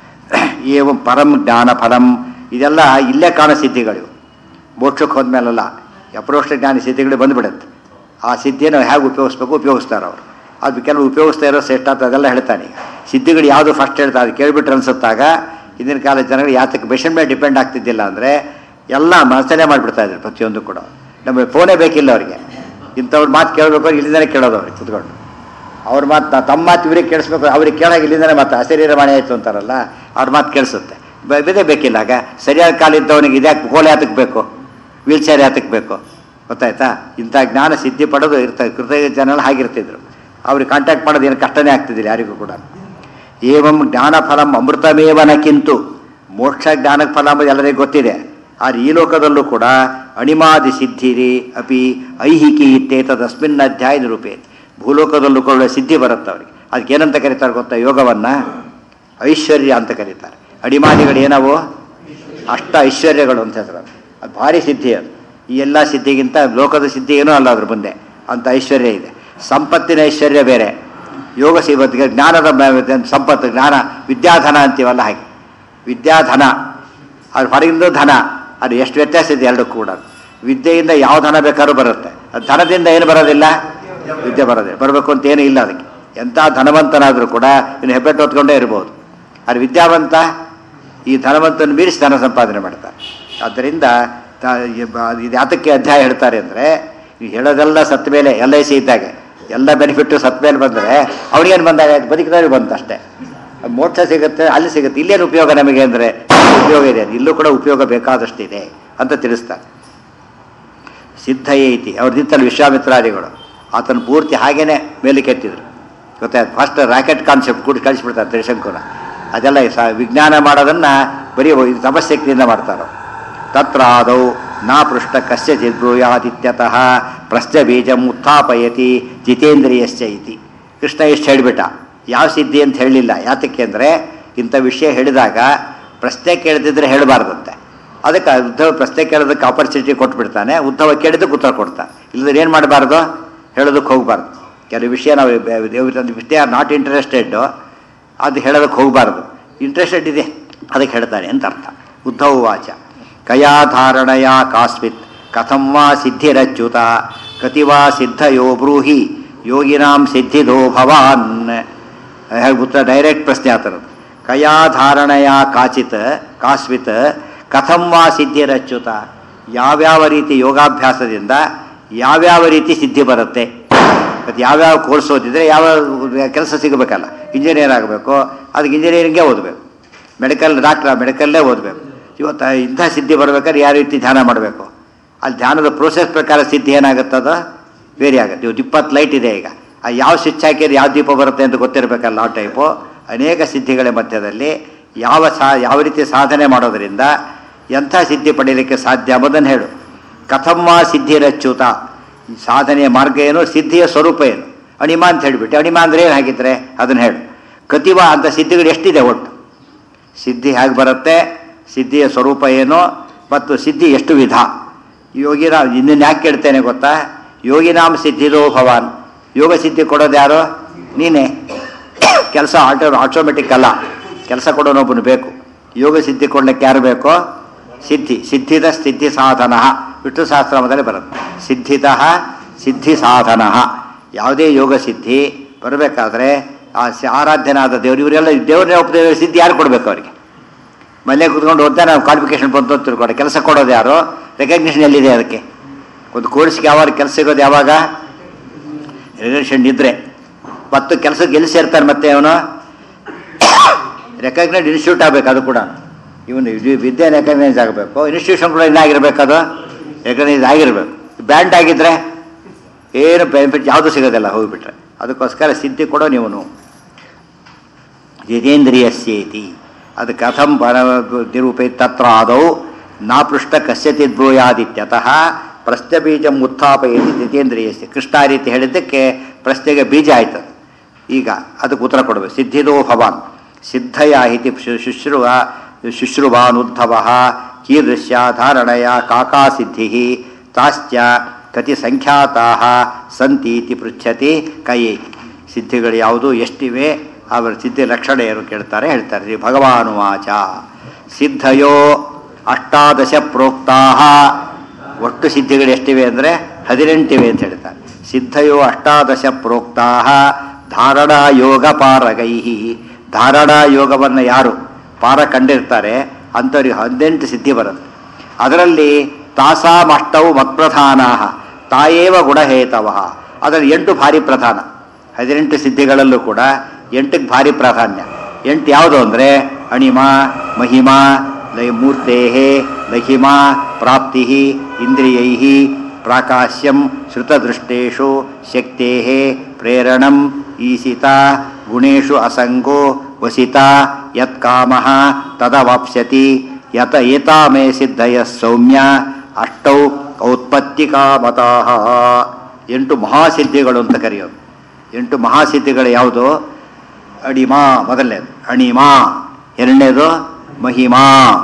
ಏವಂ ಪರಂ ಜ್ಞಾನ ಫಲಂ ಇದೆಲ್ಲ ಇಲ್ಲೇ ಕಾಣೋ ಸಿದ್ಧಿಗಳು ಮೋಕ್ಷಕ್ಕೆ ಹೋದ್ಮೇಲಲ್ಲ ಅಪರೋಕ್ಷ ಜ್ಞಾನಿ ಸಿದ್ಧಿಗಳು ಬಂದುಬಿಡುತ್ತೆ ಆ ಸಿದ್ಧಿಯನ್ನು ಹೇಗೆ ಉಪಯೋಗಿಸ್ಬೇಕು ಉಪಯೋಗಿಸ್ತಾರೆ ಅವರು ಅದು ಕೆಲವು ಉಪಯೋಗಿಸ್ತಾ ಇರೋ ಶ್ರೇಷ್ಠ ಅಂತ ಅದೆಲ್ಲ ಹೇಳ್ತಾನೆ ಈಗ ಸಿದ್ಧಿಗಳು ಯಾವುದು ಫಸ್ಟ್ ಹೇಳ್ತಾರೆ ಅದು ಕೇಳಿಬಿಟ್ರೆ ಅನ್ಸುತ್ತಾಗ ಹಿಂದಿನ ಕಾಲದ ಜನಗಳು ಯಾತಕ್ಕೆ ಮೆಷಿನ್ ಮೇಲೆ ಡಿಪೆಂಡ್ ಆಗ್ತಿದ್ದಿಲ್ಲ ಅಂದರೆ ಎಲ್ಲ ಮನಸ್ಸನ್ನೇ ಮಾಡಿಬಿಡ್ತಾ ಇದ್ರು ಪ್ರತಿಯೊಂದು ಕೂಡ ನಮಗೆ ಫೋನೇ ಬೇಕಿಲ್ಲ ಅವರಿಗೆ ಇಂಥವ್ರ ಮಾತು ಕೇಳಬೇಕು ಇಲ್ಲಿಂದನೇ ಕೇಳೋದು ಅವ್ರಿಗೆ ಕುತ್ಕೊಂಡು ಅವ್ರ ಮಾತು ನಾ ತಮ್ಮ ಮಾತು ಇವ್ರಿಗೆ ಕೇಳಿಸ್ಬೇಕು ಅವ್ರಿಗೆ ಕೇಳಾಗ ಇಲ್ಲಿಂದನೇ ಮಾತು ಅಶರೀರ ಮನೆ ಆಯಿತು ಅಂತಾರಲ್ಲ ಅವ್ರ ಮಾತು ಕೇಳಿಸುತ್ತೆ ಬ- ಇದೇ ಬೇಕಿಲ್ಲ ಆಗ ಸರಿಯಾದ ಕಾಲ ಇದ್ದವನಿಗೆ ಇದ್ಯಾಕೆ ಕೋಲೆ ಯಾತಕ್ಕೆ ಬೇಕು ವೀಲ್ ಚೇರ್ ಯಾತಕ್ಕೆ ಬೇಕು ಗೊತ್ತಾಯ್ತಾ ಇಂಥ ಜ್ಞಾನ ಸಿದ್ಧಿ ಪಡೆದು ಇರ್ತಾರೆ ಕೃತಜ್ಞ ಜನ ಹಾಗಿರ್ತಿದ್ರು ಅವ್ರಿಗೆ ಕಾಂಟ್ಯಾಕ್ಟ್ ಮಾಡೋದು ಏನು ಕಷ್ಟನೇ ಆಗ್ತಿದ್ದಿಲ್ಲ ಯಾರಿಗೂ ಕೂಡ ಏವಂ ಜ್ಞಾನ ಫಲಂ ಅಮೃತಮೇವನಕ್ಕಿಂತು ಮೋಕ್ಷ ಜ್ಞಾನ ಫಲ ಎಂಬುದು ಎಲ್ಲರಿಗೂ ಗೊತ್ತಿದೆ ಆದರೆ ಈ ಲೋಕದಲ್ಲೂ ಕೂಡ ಅಣಿಮಾದಿ ಸಿದ್ಧಿರಿ ಅಪಿ ಐಹಿಕಿ ಇತ್ತೇತದ ಅಸ್ಮಿನ್ ಅಧ್ಯಾಯ ನಿರೂಪೇತ್ ಭೂಲೋಕದಲ್ಲೂ ಕೂಡ ಸಿದ್ಧಿ ಬರುತ್ತೆ ಅವರಿಗೆ ಅದಕ್ಕೆ ಏನಂತ ಕರೀತಾರೆ ಗೊತ್ತಾ ಯೋಗವನ್ನು ಐಶ್ವರ್ಯ ಅಂತ ಕರೀತಾರೆ ಅಡಿಮಾದಿಗಳು ಏನವು ಅಷ್ಟ ಐಶ್ವರ್ಯಗಳು ಅಂತ ಹೆಸರು ಅದು. ಅದು ಭಾರಿ ಸಿದ್ಧಿ ಅದು ಈ ಎಲ್ಲ ಸಿದ್ಧಿಗಿಂತ ಲೋಕದ ಸಿದ್ಧಿ ಏನೂ ಅಲ್ಲ ಅದ್ರ ಮುಂದೆ ಅಂತ ಐಶ್ವರ್ಯ ಇದೆ ಸಂಪತ್ತಿನ ಐಶ್ವರ್ಯ ಬೇರೆ ಯೋಗ ಸಿಗೋತ್ತಿಗೆ ಜ್ಞಾನದ ಮ- ಸಂಪತ್ತು ಜ್ಞಾನ ವಿದ್ಯಾಧನ ಅಂತೀವಲ್ಲ ಹಾಗೆ ವಿದ್ಯಾಧನ ಅದು ಹೊರಗಿಂದ ಧನ ಅದು ಎಷ್ಟು ವ್ಯತ್ಯಾಸ ಇದೆ ಎರಡು ಕೂಡ ವಿದ್ಯೆಯಿಂದ ಯಾವ ಧನ ಬೇಕಾದ್ರೂ ಬರುತ್ತೆ ಅದು ಧನದಿಂದ ಏನು ಬರೋದಿಲ್ಲ ವಿದ್ಯೆ ಬರೋದಿಲ್ಲ ಬರಬೇಕು ಅಂತ ಏನೂ ಇಲ್ಲ ಅದಕ್ಕೆ ಎಂಥ ಧನವಂತನಾದರೂ ಕೂಡ ಇನ್ನು ಹೆಬ್ಬೆಟ್ಟು ಹೊತ್ಕೊಂಡೇ ಇರ್ಬೋದು ಅದು ವಿದ್ಯಾವಂತ ಈ ಧನವಂತನ ಮೀರಿಸಿ ಧನ ಸಂಪಾದನೆ ಮಾಡ್ತಾರೆ ಆದ್ದರಿಂದ ತ- ಈ ಬ- ಇದು ಯಾತಕ್ಕೆ ಅಧ್ಯಾಯ ಹೇಳ್ತಾರೆ ಅಂದರೆ ಈ ಹೇಳೋದೆಲ್ಲ ಸತ್ತ ಮೇಲೆ ಎಲ್ ಐ ಸಿ ಇದ್ದಾಗೆ ಎಲ್ಲ ಬೆನಿಫಿಟ್ಟು ಸತ್ತ ಮೇಲೆ ಬಂದರೆ ಅವ್ರಿಗೇನು ಬಂದಾಗ ಆಯ್ತು ಬದುಕಿದವ್ರಿಗೆ ಬಂತು ಅಷ್ಟೇ ಅದು ಮೋಕ್ಷ ಸಿಗುತ್ತೆ ಅಲ್ಲಿ ಸಿಗುತ್ತೆ ಇಲ್ಲೇನು ಉಪಯೋಗ ನಮಗೆ ಅಂದರೆ ಉಪಯೋಗ ಇದೆ ಇಲ್ಲೂ ಕೂಡ ಉಪಯೋಗ ಬೇಕಾದಷ್ಟಿದೆ ಅಂತ ತಿಳಿಸ್ತಾರೆ ಸಿದ್ಧಯೇ ಐತಿ ಅವ್ರದ್ದಿತ್ತಲ್ಲ ವಿಶ್ವಾಮಿತ್ರಾದಿಗಳು ಆತನ ಪೂರ್ತಿ ಹಾಗೇನೆ ಮೇಲಕ್ಕೆ ಎತ್ತಿದ್ರು ಗೊತ್ತಾಯ್ತು ಫಸ್ಟ್ ರಾಕೆಟ್ ಕಾನ್ಸೆಪ್ಟ್ ಕೂಡ ಕಳಿಸ್ಬಿಡ್ತಾರೆ ತ್ರಿಶಂಕುನ ಅದೆಲ್ಲ ಸ ವಿಜ್ಞಾನ ಮಾಡೋದನ್ನು ಬರೀ ಇದು ತಪಶಕ್ತಿಯಿಂದ ಮಾಡ್ತಾರೆ ತತ್ರ ಆದೌ ನಾ ಪೃಷ್ಟ ಕಸ್ಯ ಚಿದ್ಬ್ರೂಯಾದಿತ್ಯತಃ ಪ್ರಶ್ನ ಬೀಜಂ ಉತ್ಥಾಪಯತಿ ಜಿತೇಂದ್ರಿಯಶ್ಚ ಇತಿ ಕೃಷ್ಣ ಎಷ್ಟು ಹೇಳಿಬಿಟ್ಟ ಯಾವ ಸಿದ್ಧಿ ಅಂತ ಹೇಳಲಿಲ್ಲ ಯಾತಕ್ಕೆ ಅಂದರೆ ಇಂಥ ವಿಷಯ ಹೇಳಿದಾಗ ಪ್ರಶ್ನೆ ಕೇಳ್ತಿದ್ರೆ ಹೇಳಬಾರ್ದಂತೆ ಅದಕ್ಕೆ ಉದ್ಧವ ಪ್ರಶ್ನೆ ಕೇಳೋದಕ್ಕೆ ಆಪರ್ಚುನಿಟಿ ಕೊಟ್ಬಿಡ್ತಾನೆ ಉದ್ಧವ ಕೇಳಿದ್ದಕ್ಕೆ ಉತ್ತರ ಕೊಡ್ತಾನೆ ಇಲ್ಲದ್ರೆ ಏನು ಮಾಡಬಾರ್ದು ಹೇಳೋದಕ್ಕೆ ಹೋಗಬಾರ್ದು ಕೆಲವು ವಿಷಯ ನಾವು ವಿಷಯ ಆರ್ ನಾಟ್ ಇಂಟ್ರೆಸ್ಟೆಡ್ ಅದು ಹೇಳೋದಕ್ಕೆ ಹೋಗಬಾರ್ದು ಇಂಟ್ರೆಸ್ಟೆಡ್ ಇದೆ ಅದಕ್ಕೆ ಹೇಳ್ತಾನೆ ಅಂತ ಅರ್ಥ ಉದ್ಧವ ವಾಚ ಕಯಾಧಾರಣಯ ಕಾಸ್ಮಿತ್ ಕಥಂ ವಾ ಸಿದ್ಧಿರಚ್ಯುತ ಕತಿ ವಾ ಸಿದ್ಧಯೋ ಬ್ರೂಹಿ ಯೋಗಿನಾಂ ಸಿದ್ಧಿದೋ ಭವಾನ್ ಹೇಗೆ ಉತ್ತರ ಡೈರೆಕ್ಟ್ ಪ್ರಶ್ನೆ ಆತರದು ಕಯಾಧಾರಣಯ ಕಾಚಿತ್ ಕಾಸ್ವಿತ್ ಕಥಂ ವಾ ಸಿದ್ಧಿರಚ್ಯುತ ಯಾವ್ಯಾವ ರೀತಿ ಯೋಗಾಭ್ಯಾಸದಿಂದ ಯಾವ್ಯಾವ ರೀತಿ ಸಿದ್ಧಿ ಬರುತ್ತೆ ಮತ್ತು ಯಾವ್ಯಾವ ಕೋರ್ಸ್ ಓದಿದ್ರೆ ಯಾವ ಕೆಲಸ ಸಿಗಬೇಕಲ್ಲ ಇಂಜಿನಿಯರ್ ಆಗಬೇಕು ಅದಕ್ಕೆ ಇಂಜಿನಿಯರಿಂಗೇ ಓದಬೇಕು ಮೆಡಿಕಲ್ ಡಾಕ್ಟ್ರ ಮೆಡಿಕಲ್ಲೇ ಓದಬೇಕು ಇವತ್ತು ಇಂಥ ಸಿದ್ಧಿ ಬರ್ಬೇಕಾದ್ರೆ ಯಾವ ರೀತಿ ಧ್ಯಾನ ಮಾಡಬೇಕು ಅಲ್ಲಿ ಧ್ಯಾನದ ಪ್ರೋಸೆಸ್ ಪ್ರಕಾರ ಸಿದ್ಧಿ ಏನಾಗುತ್ತದ ವೇರಿ ಆಗುತ್ತೆ ಇವತ್ತು ಇಪ್ಪತ್ತು ಲೈಟ್ ಇದೆ ಈಗ ಆ ಯಾವ ಸ್ವಿಚ್ ಹಾಕಿದ್ರೆ ಯಾವ ದೀಪ ಬರುತ್ತೆ ಅಂತ ಗೊತ್ತಿರಬೇಕಲ್ಲ ಆ ಟೈಪು ಅನೇಕ ಸಿದ್ಧಿಗಳ ಮಧ್ಯದಲ್ಲಿ ಯಾವ ಸಾ ಯಾವ ರೀತಿ ಸಾಧನೆ ಮಾಡೋದರಿಂದ ಎಂಥ ಸಿದ್ಧಿ ಪಡೀಲಿಕ್ಕೆ ಸಾಧ್ಯ ಎಂಬುದನ್ನು ಹೇಳು ಕಥಮ್ಮ ಸಿದ್ಧಿರಚ್ಯುತ ಈ ಸಾಧನೆಯ ಮಾರ್ಗ ಏನು ಸಿದ್ಧಿಯ ಸ್ವರೂಪ ಏನು ಅಣಿಮ ಅಂತ ಹೇಳಿಬಿಟ್ಟು ಅಣಿಮ ಅಂದರೆ ಏನು ಹಾಗಿದ್ರೆ ಅದನ್ನು ಹೇಳು ಕತಿವ ಅಂತ ಸಿದ್ಧಿಗಳು ಎಷ್ಟಿದೆ ಒಟ್ಟು ಸಿದ್ಧಿ ಹೇಗೆ ಬರುತ್ತೆ ಸಿದ್ಧಿಯ ಸ್ವರೂಪ ಏನು ಮತ್ತು ಸಿದ್ಧಿ ಎಷ್ಟು ವಿಧ ಯೋಗಿನ ಇನ್ನೇನು ಯಾಕೆ ಕೇಳ್ತೇನೆ ಗೊತ್ತಾ ಯೋಗಿನಾಮ್ ಸಿದ್ಧಿದೋ ಭವಾನ್ ಯೋಗ ಸಿದ್ಧಿ ಕೊಡೋದು ಯಾರು ನೀನೇ ಕೆಲಸ ಆಟೋ ಆಟೋಮೆಟಿಕ್ ಅಲ್ಲ ಕೆಲಸ ಕೊಡೋನೊಬ್ಬನು ಬೇಕು ಯೋಗ ಸಿದ್ಧಿ ಕೊಡ್ಲಿಕ್ಕೆ ಯಾರು ಬೇಕೋ ಸಿದ್ಧಿ ಸಿದ್ಧಿದ ಸಿದ್ಧಿ ಸಾಧನ ವಿಷ್ಣು ಸಹಸ್ರಾಮದಲ್ಲಿ ಬರುತ್ತೆ ಸಿದ್ಧಿತ ಸಿದ್ಧಿ ಸಾಧನ ಯಾವುದೇ ಯೋಗ ಸಿದ್ಧಿ ಬರಬೇಕಾದ್ರೆ ಆ ಸ- ಆರಾಧ್ಯನಾದ ದೇವರು ಇವರೆಲ್ಲ ದೇವ್ರನ್ನೇ ಒಪ್ಪದೇವ ಸಿದ್ಧಿ ಯಾರು ಕೊಡಬೇಕು ಅವರಿಗೆ ಮನೆ ಕೂತ್ಕೊಂಡು ಓದ್ತಾ ನಾವು ಕ್ವಾಲಿಫಿಕೇಶನ್ ಬಂತು ಅಂತ ತಿಳ್ಕೊಂಡು ಕೆಲಸ ಕೊಡೋದು ಯಾರು ರೆಕಗ್ನಿಷನ್ ಎಲ್ಲಿದೆ ಅದಕ್ಕೆ ಒಂದು ಕೋರ್ಸ್ಗೆ ಯಾವಾಗ ಕೆಲಸ ಸಿಗೋದು ಯಾವಾಗ ರೆಕಗ್ನಿಷನ್ ಇದ್ರೆ ಮತ್ತು ಕೆಲಸಕ್ಕೆ ಎಲ್ಲಿ ಸೇರ್ತಾರೆ ಮತ್ತೆ ಅವನು ರೆಕಗ್ನೈಡ್ ಇನ್ಸ್ಟಿಟ್ಯೂಟ್ ಆಗಬೇಕು ಅದು ಕೂಡ ಇವನು ಇದು ವಿದ್ಯೆ ರೆಕಗ್ನೈಸ್ ಆಗಬೇಕು ಇನ್ಸ್ಟಿಟ್ಯೂಷನ್ ಕೂಡ ಏನಾಗಿರ್ಬೇಕು ಅದು ರೆಕಗ್ನೈಸ್ ಆಗಿರಬೇಕು ಬ್ಯಾಂಡ್ ಆಗಿದ್ರೆ ಏನು ಬೆನಿಫಿಟ್ ಯಾವುದು ಸಿಗೋದಿಲ್ಲ ಹೋಗಿಬಿಟ್ರೆ ಅದಕ್ಕೋಸ್ಕರ ಸಿದ್ಧಿ ಕೊಡೋ ನೀವನು ಜಿತೇಂದ್ರಿಯಸ್ಯೇತಿ ಅದು ಕಥಂ ಪರ ನಿರೂಪೆ ತತ್ರ ಆದೌ ನಾಪೃಷ್ಟ ಕಸ್ಯಚಿದ್ ಬ್ರೂಯಾದಿತ್ಯತಃ ಪ್ರಶ್ನೆ ಬೀಜಂ ಉತ್ಥಾಪಯತಿ ಜಿತೇಂದ್ರಿಯಸ್ಯ ಕೃಷ್ಣ ಆ ರೀತಿ ಹೇಳಿದ್ದಕ್ಕೆ ಪ್ರಶ್ನೆಗೆ ಬೀಜ ಆಯ್ತು ಈಗ ಅದಕ್ಕೆ ಉತ್ತರ ಕೊಡಬೇಕು ಸಿದ್ಧಿದೋ ಭವಾನ್ ಸಿದ್ಧಯ ಇತಿ ಶು- ಶುಶ್ರುವ ಶುಶ್ರುವಾನುದ್ಧವ ಕೀದೃಶ್ಯ ಧಾರಣಯ ಕಾಕಾ ಸಿದ್ಧಿ ತಾಶ್ಚ ಕತಿ ಸಂಖ್ಯಾತಾ ಸಂತೀತಿ ಪೃಚ್ಛತಿ ಕೈಯೇತಿ ಸಿದ್ಧಿಗಳು ಯಾವುದು ಎಷ್ಟಿವೆ ಅವರ ಸಿದ್ಧಿ ಲಕ್ಷಣ ಏನು ಕೇಳ್ತಾರೆ ಹೇಳ್ತಾರೆ ಶ್ರೀ ಭಗವಾನುವಾಚ ಸಿದ್ಧಯೋ ಅಷ್ಟಾದಶ ಪ್ರೋಕ್ತಾ ಒಟ್ಟು ಸಿದ್ಧಿಗಳು ಎಷ್ಟಿವೆ ಅಂದರೆ ಹದಿನೆಂಟಿವೆ ಅಂತ ಹೇಳ್ತಾರೆ ಸಿದ್ಧಯೋ ಅಷ್ಟಾದಶ ಪ್ರೋಕ್ತಾ ಧಾರಣಾ ಯೋಗ ಪಾರಗೈ ಧಾರಣಾ ಯೋಗವನ್ನು ಯಾರು ಪಾರ ಕಂಡಿರ್ತಾರೆ ಅಂಥವ್ರಿಗೆ ಹದಿನೆಂಟು ಸಿದ್ಧಿ ಬರುತ್ತೆ ಅದರಲ್ಲಿ ತಾಸಾಮಷ್ಟವು ಮತ್ಪ್ರಧಾನ ತಾಯೇವ ಗುಣಹೇತವ ಅದರಲ್ಲಿ ಎಂಟು ಭಾರಿ ಪ್ರಧಾನ ಹದಿನೆಂಟು ಸಿದ್ಧಿಗಳಲ್ಲೂ ಕೂಡ ಎಂಟಕ್ಕೆ ಭಾರಿ ಪ್ರಾಧಾನ್ಯ ಎಂಟು ಯಾವುದು ಅಂದರೆ ಅಣಿಮ ಮಹಿಮಾ ಲೈ ಮೂರ್ತೆ ಲಹಿಮಾ ಪ್ರಾಪ್ತಿ ಇಂದ್ರಿಯೈ ಪ್ರಾಕಾಶ್ಯಂ ಶ್ರುತದೃಷ್ಟೇಶು ಶಕ್ತೇ ಪ್ರೇರಣಂ ಈಸಿತ ಗುಣೇಶು ಅಸಂಗೋ ವಸಿತ ಯತ್ಕಾಮ ತದವಾಪ್ಸ್ಯತಿ ಯತ ಏತಾಮೇ ಸಿದ್ಧಯ ಸೌಮ್ಯ ಅಷ್ಟೌ ಔತ್ಪತ್ತಿಕಾಮತಃ ಎಂಟು ಮಹಾಸಿದ್ಧಿಗಳು ಅಂತ ಕರೆಯೋದು ಎಂಟು ಮಹಾಸಿದ್ಧಿಗಳು ಯಾವುದು ಅಣಿಮಾ ಮೊದಲನೇದು ಅಣಿಮಾ ಎರಡನೇದು ಮಹಿಮಾ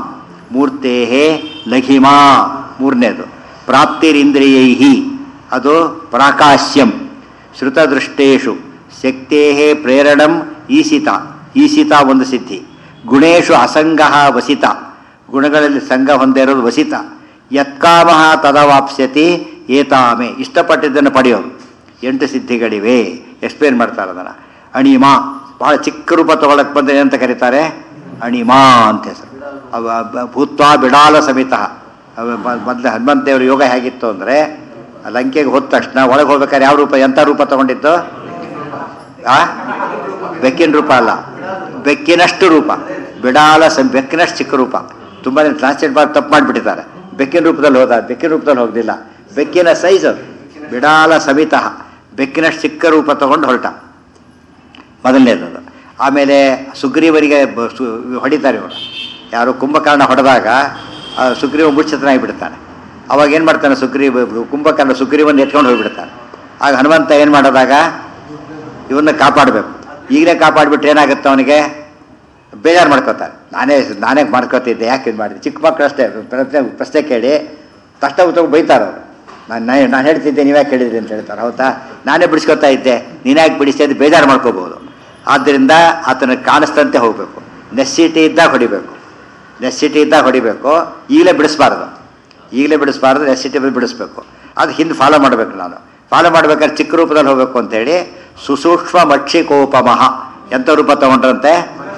ಮೂರ್ತೇಹೇ ಲಘಿಮಾ ಮೂರನೇದು ಪ್ರಾಪ್ತಿರಿಂದ್ರಿಯೈ ಅದು ಪ್ರಾಕಾಶ್ಯಂ ಶ್ರುತದೃಷ್ಟೇಶು ಶಕ್ತೇ ಪ್ರೇರಣಂ ಈಸಿತ ಈಸಿತ ಒಂದು ಸಿದ್ಧಿ ಗುಣೇಶು ಅಸಂಗ ವಸಿತ ಗುಣಗಳಲ್ಲಿ ಸಂಘ ಹೊಂದೇ ಇರೋದು ವಸಿತ ಯತ್ಕಾಮ ತದವಾಪ್ಸ್ಯತಿ ಏತಾಮೆ ಇಷ್ಟಪಟ್ಟಿದ್ದನ್ನು ಪಡೆಯೋದು ಎಂಟು ಸಿದ್ಧಿಗಳಿವೆ ಎಕ್ಸ್ಪ್ಲೇನ್ ಮಾಡ್ತಾರೆ ಅದನ್ನು ಅಣಿಮಾ ಭಾಳ ಚಿಕ್ಕ ರೂಪ ತಗೊಳಕ್ಕೆ ಬಂದರೆ ಅಂತ ಕರೀತಾರೆ ಅಣಿಮಾ ಅಂತ ಹೆಸರು ಅವ ಬ- ಭೂತ್ವ ಬಿಡಾಲ ಸಮೇತ ಮೊದಲು ಹನುಮಂತ ದೇವರ ಯೋಗ ಹೇಗಿತ್ತು ಅಂದರೆ ಲಂಕೆಗೆ ಹೋದ ತಕ್ಷಣ ಒಳಗೆ ಹೋಗ್ಬೇಕಾದ್ರೆ ಯಾವ ರೂಪ ಎಂಥ ರೂಪ ತಗೊಂಡಿತ್ತು ಆ ಬೆಕ್ಕಿನ ರೂಪ ಅಲ್ಲ ಬೆಕ್ಕಿನಷ್ಟು ರೂಪ ಬಿಡಾಲ ಸಂ ಬೆಕ್ಕಿನಷ್ಟು ಚಿಕ್ಕ ರೂಪ ತುಂಬಾ ಟ್ರಾನ್ಸ್ಲೇಟ್ ಮಾಡಿ ತಪ್ಪು ಮಾಡಿಬಿಟ್ಟಿದ್ದಾರೆ ಬೆಕ್ಕಿನ ರೂಪದಲ್ಲಿ ಹೋದ ಬೆಕ್ಕಿನ ರೂಪದಲ್ಲಿ ಹೋಗಲಿಲ್ಲ ಬೆಕ್ಕಿನ ಸೈಜ್ ಅದು ಬಿಡಾಲ ಸಮಿತ ಬೆಕ್ಕಿನಷ್ಟು ಚಿಕ್ಕ ರೂಪ ತಗೊಂಡು ಹೊರಟ ಮೊದಲನೇದು ಅದು. ಆಮೇಲೆ ಸುಗ್ರೀವರಿಗೆ ಬ- ಸು- ಹೊಡಿತಾರೆ ಇವರು ಯಾರು ಕುಂಭಕರ್ಣ ಹೊಡೆದಾಗ ಆ ಸುಗ್ರೀವ ಮೂರ್ಛಿತನಾಗಿ ಬಿಡ್ತಾನೆ ಅವಾಗ ಏನು ಮಾಡ್ತಾನೆ ಸುಗ್ರೀವ ಕುಂಭಕರ್ಣ ಸುಗ್ರೀವನ್ನ ಎತ್ಕೊಂಡು ಹೋಗ್ಬಿಡ್ತಾನೆ ಆಗ ಹನುಮಂತ ಏನು ಮಾಡೋದಾಗ ಇವನ್ನ ಕಾಪಾಡಬೇಕು ಈಗಲೇ ಕಾಪಾಡ್ಬಿಟ್ರೆ ಏನಾಗುತ್ತೆ ಅವನಿಗೆ ಬೇಜಾರು ಮಾಡ್ಕೋತಾರೆ ನಾನೇ ನಾನೇ ಮಾಡ್ಕೋತಿದ್ದೆ ಯಾಕೆ ಇದು ಮಾಡಿದೆ ಚಿಕ್ಕ ಮಕ್ಕಳು ಅಷ್ಟೇ ಪ್ರಶ್ನೆ ಪ್ರಶ್ನೆ ಕೇಳಿ ತಷ್ಟ ಉತ್ತರ ಬೈತಾರೆ ಅವರು ನಾನು ನಾನು ಹೇಳ್ತಿದ್ದೆ ನೀವ್ಯಾಕೆ ಕೇಳಿದ್ರಿ ಅಂತ ಹೇಳ್ತಾರೆ ಹೌದಾ ನಾನೇ ಬಿಡಿಸ್ಕೊತಾ ಇದ್ದೆ ನೀನ್ಯಾಕೆ ಬಿಡಿಸ್ತಾ ಇದ್ದೆ ಬೇಜಾರು ಮಾಡ್ಕೋಬಹುದು ಆದ್ದರಿಂದ ಆತನ ಕಾಣಿಸ್ತಂತೆ ಹೋಗಬೇಕು ನೆಸ್ಸಿಟಿ ಇದ್ದಾಗ ಹೊಡಿಬೇಕು ನೆಸ್ಸಿಟಿ ಇದ್ದಾಗ ಹೊಡಿಬೇಕು ಈಗಲೇ ಬಿಡಿಸ್ಬಾರ್ದು ಈಗಲೇ ಬಿಡಿಸ್ಬಾರ್ದು ನೆಸ್ಸಿಟಿ ಬಿಡಿಸ್ಬೇಕು ಅದು ಹಿಂದೆ ಫಾಲೋ ಮಾಡಬೇಕು ನಾನು ಫಾಲೋ ಮಾಡ್ಬೇಕಾದ್ರೆ ಚಿಕ್ಕ ರೂಪದಲ್ಲಿ ಹೋಗಬೇಕು ಅಂತೇಳಿ ಸುಸೂಕ್ಷ್ಮ ಮಕ್ಷಿಕೋಪಮಃ ಎಂಥ ರೂಪ ತಗೊಂಡ್ರಂತೆ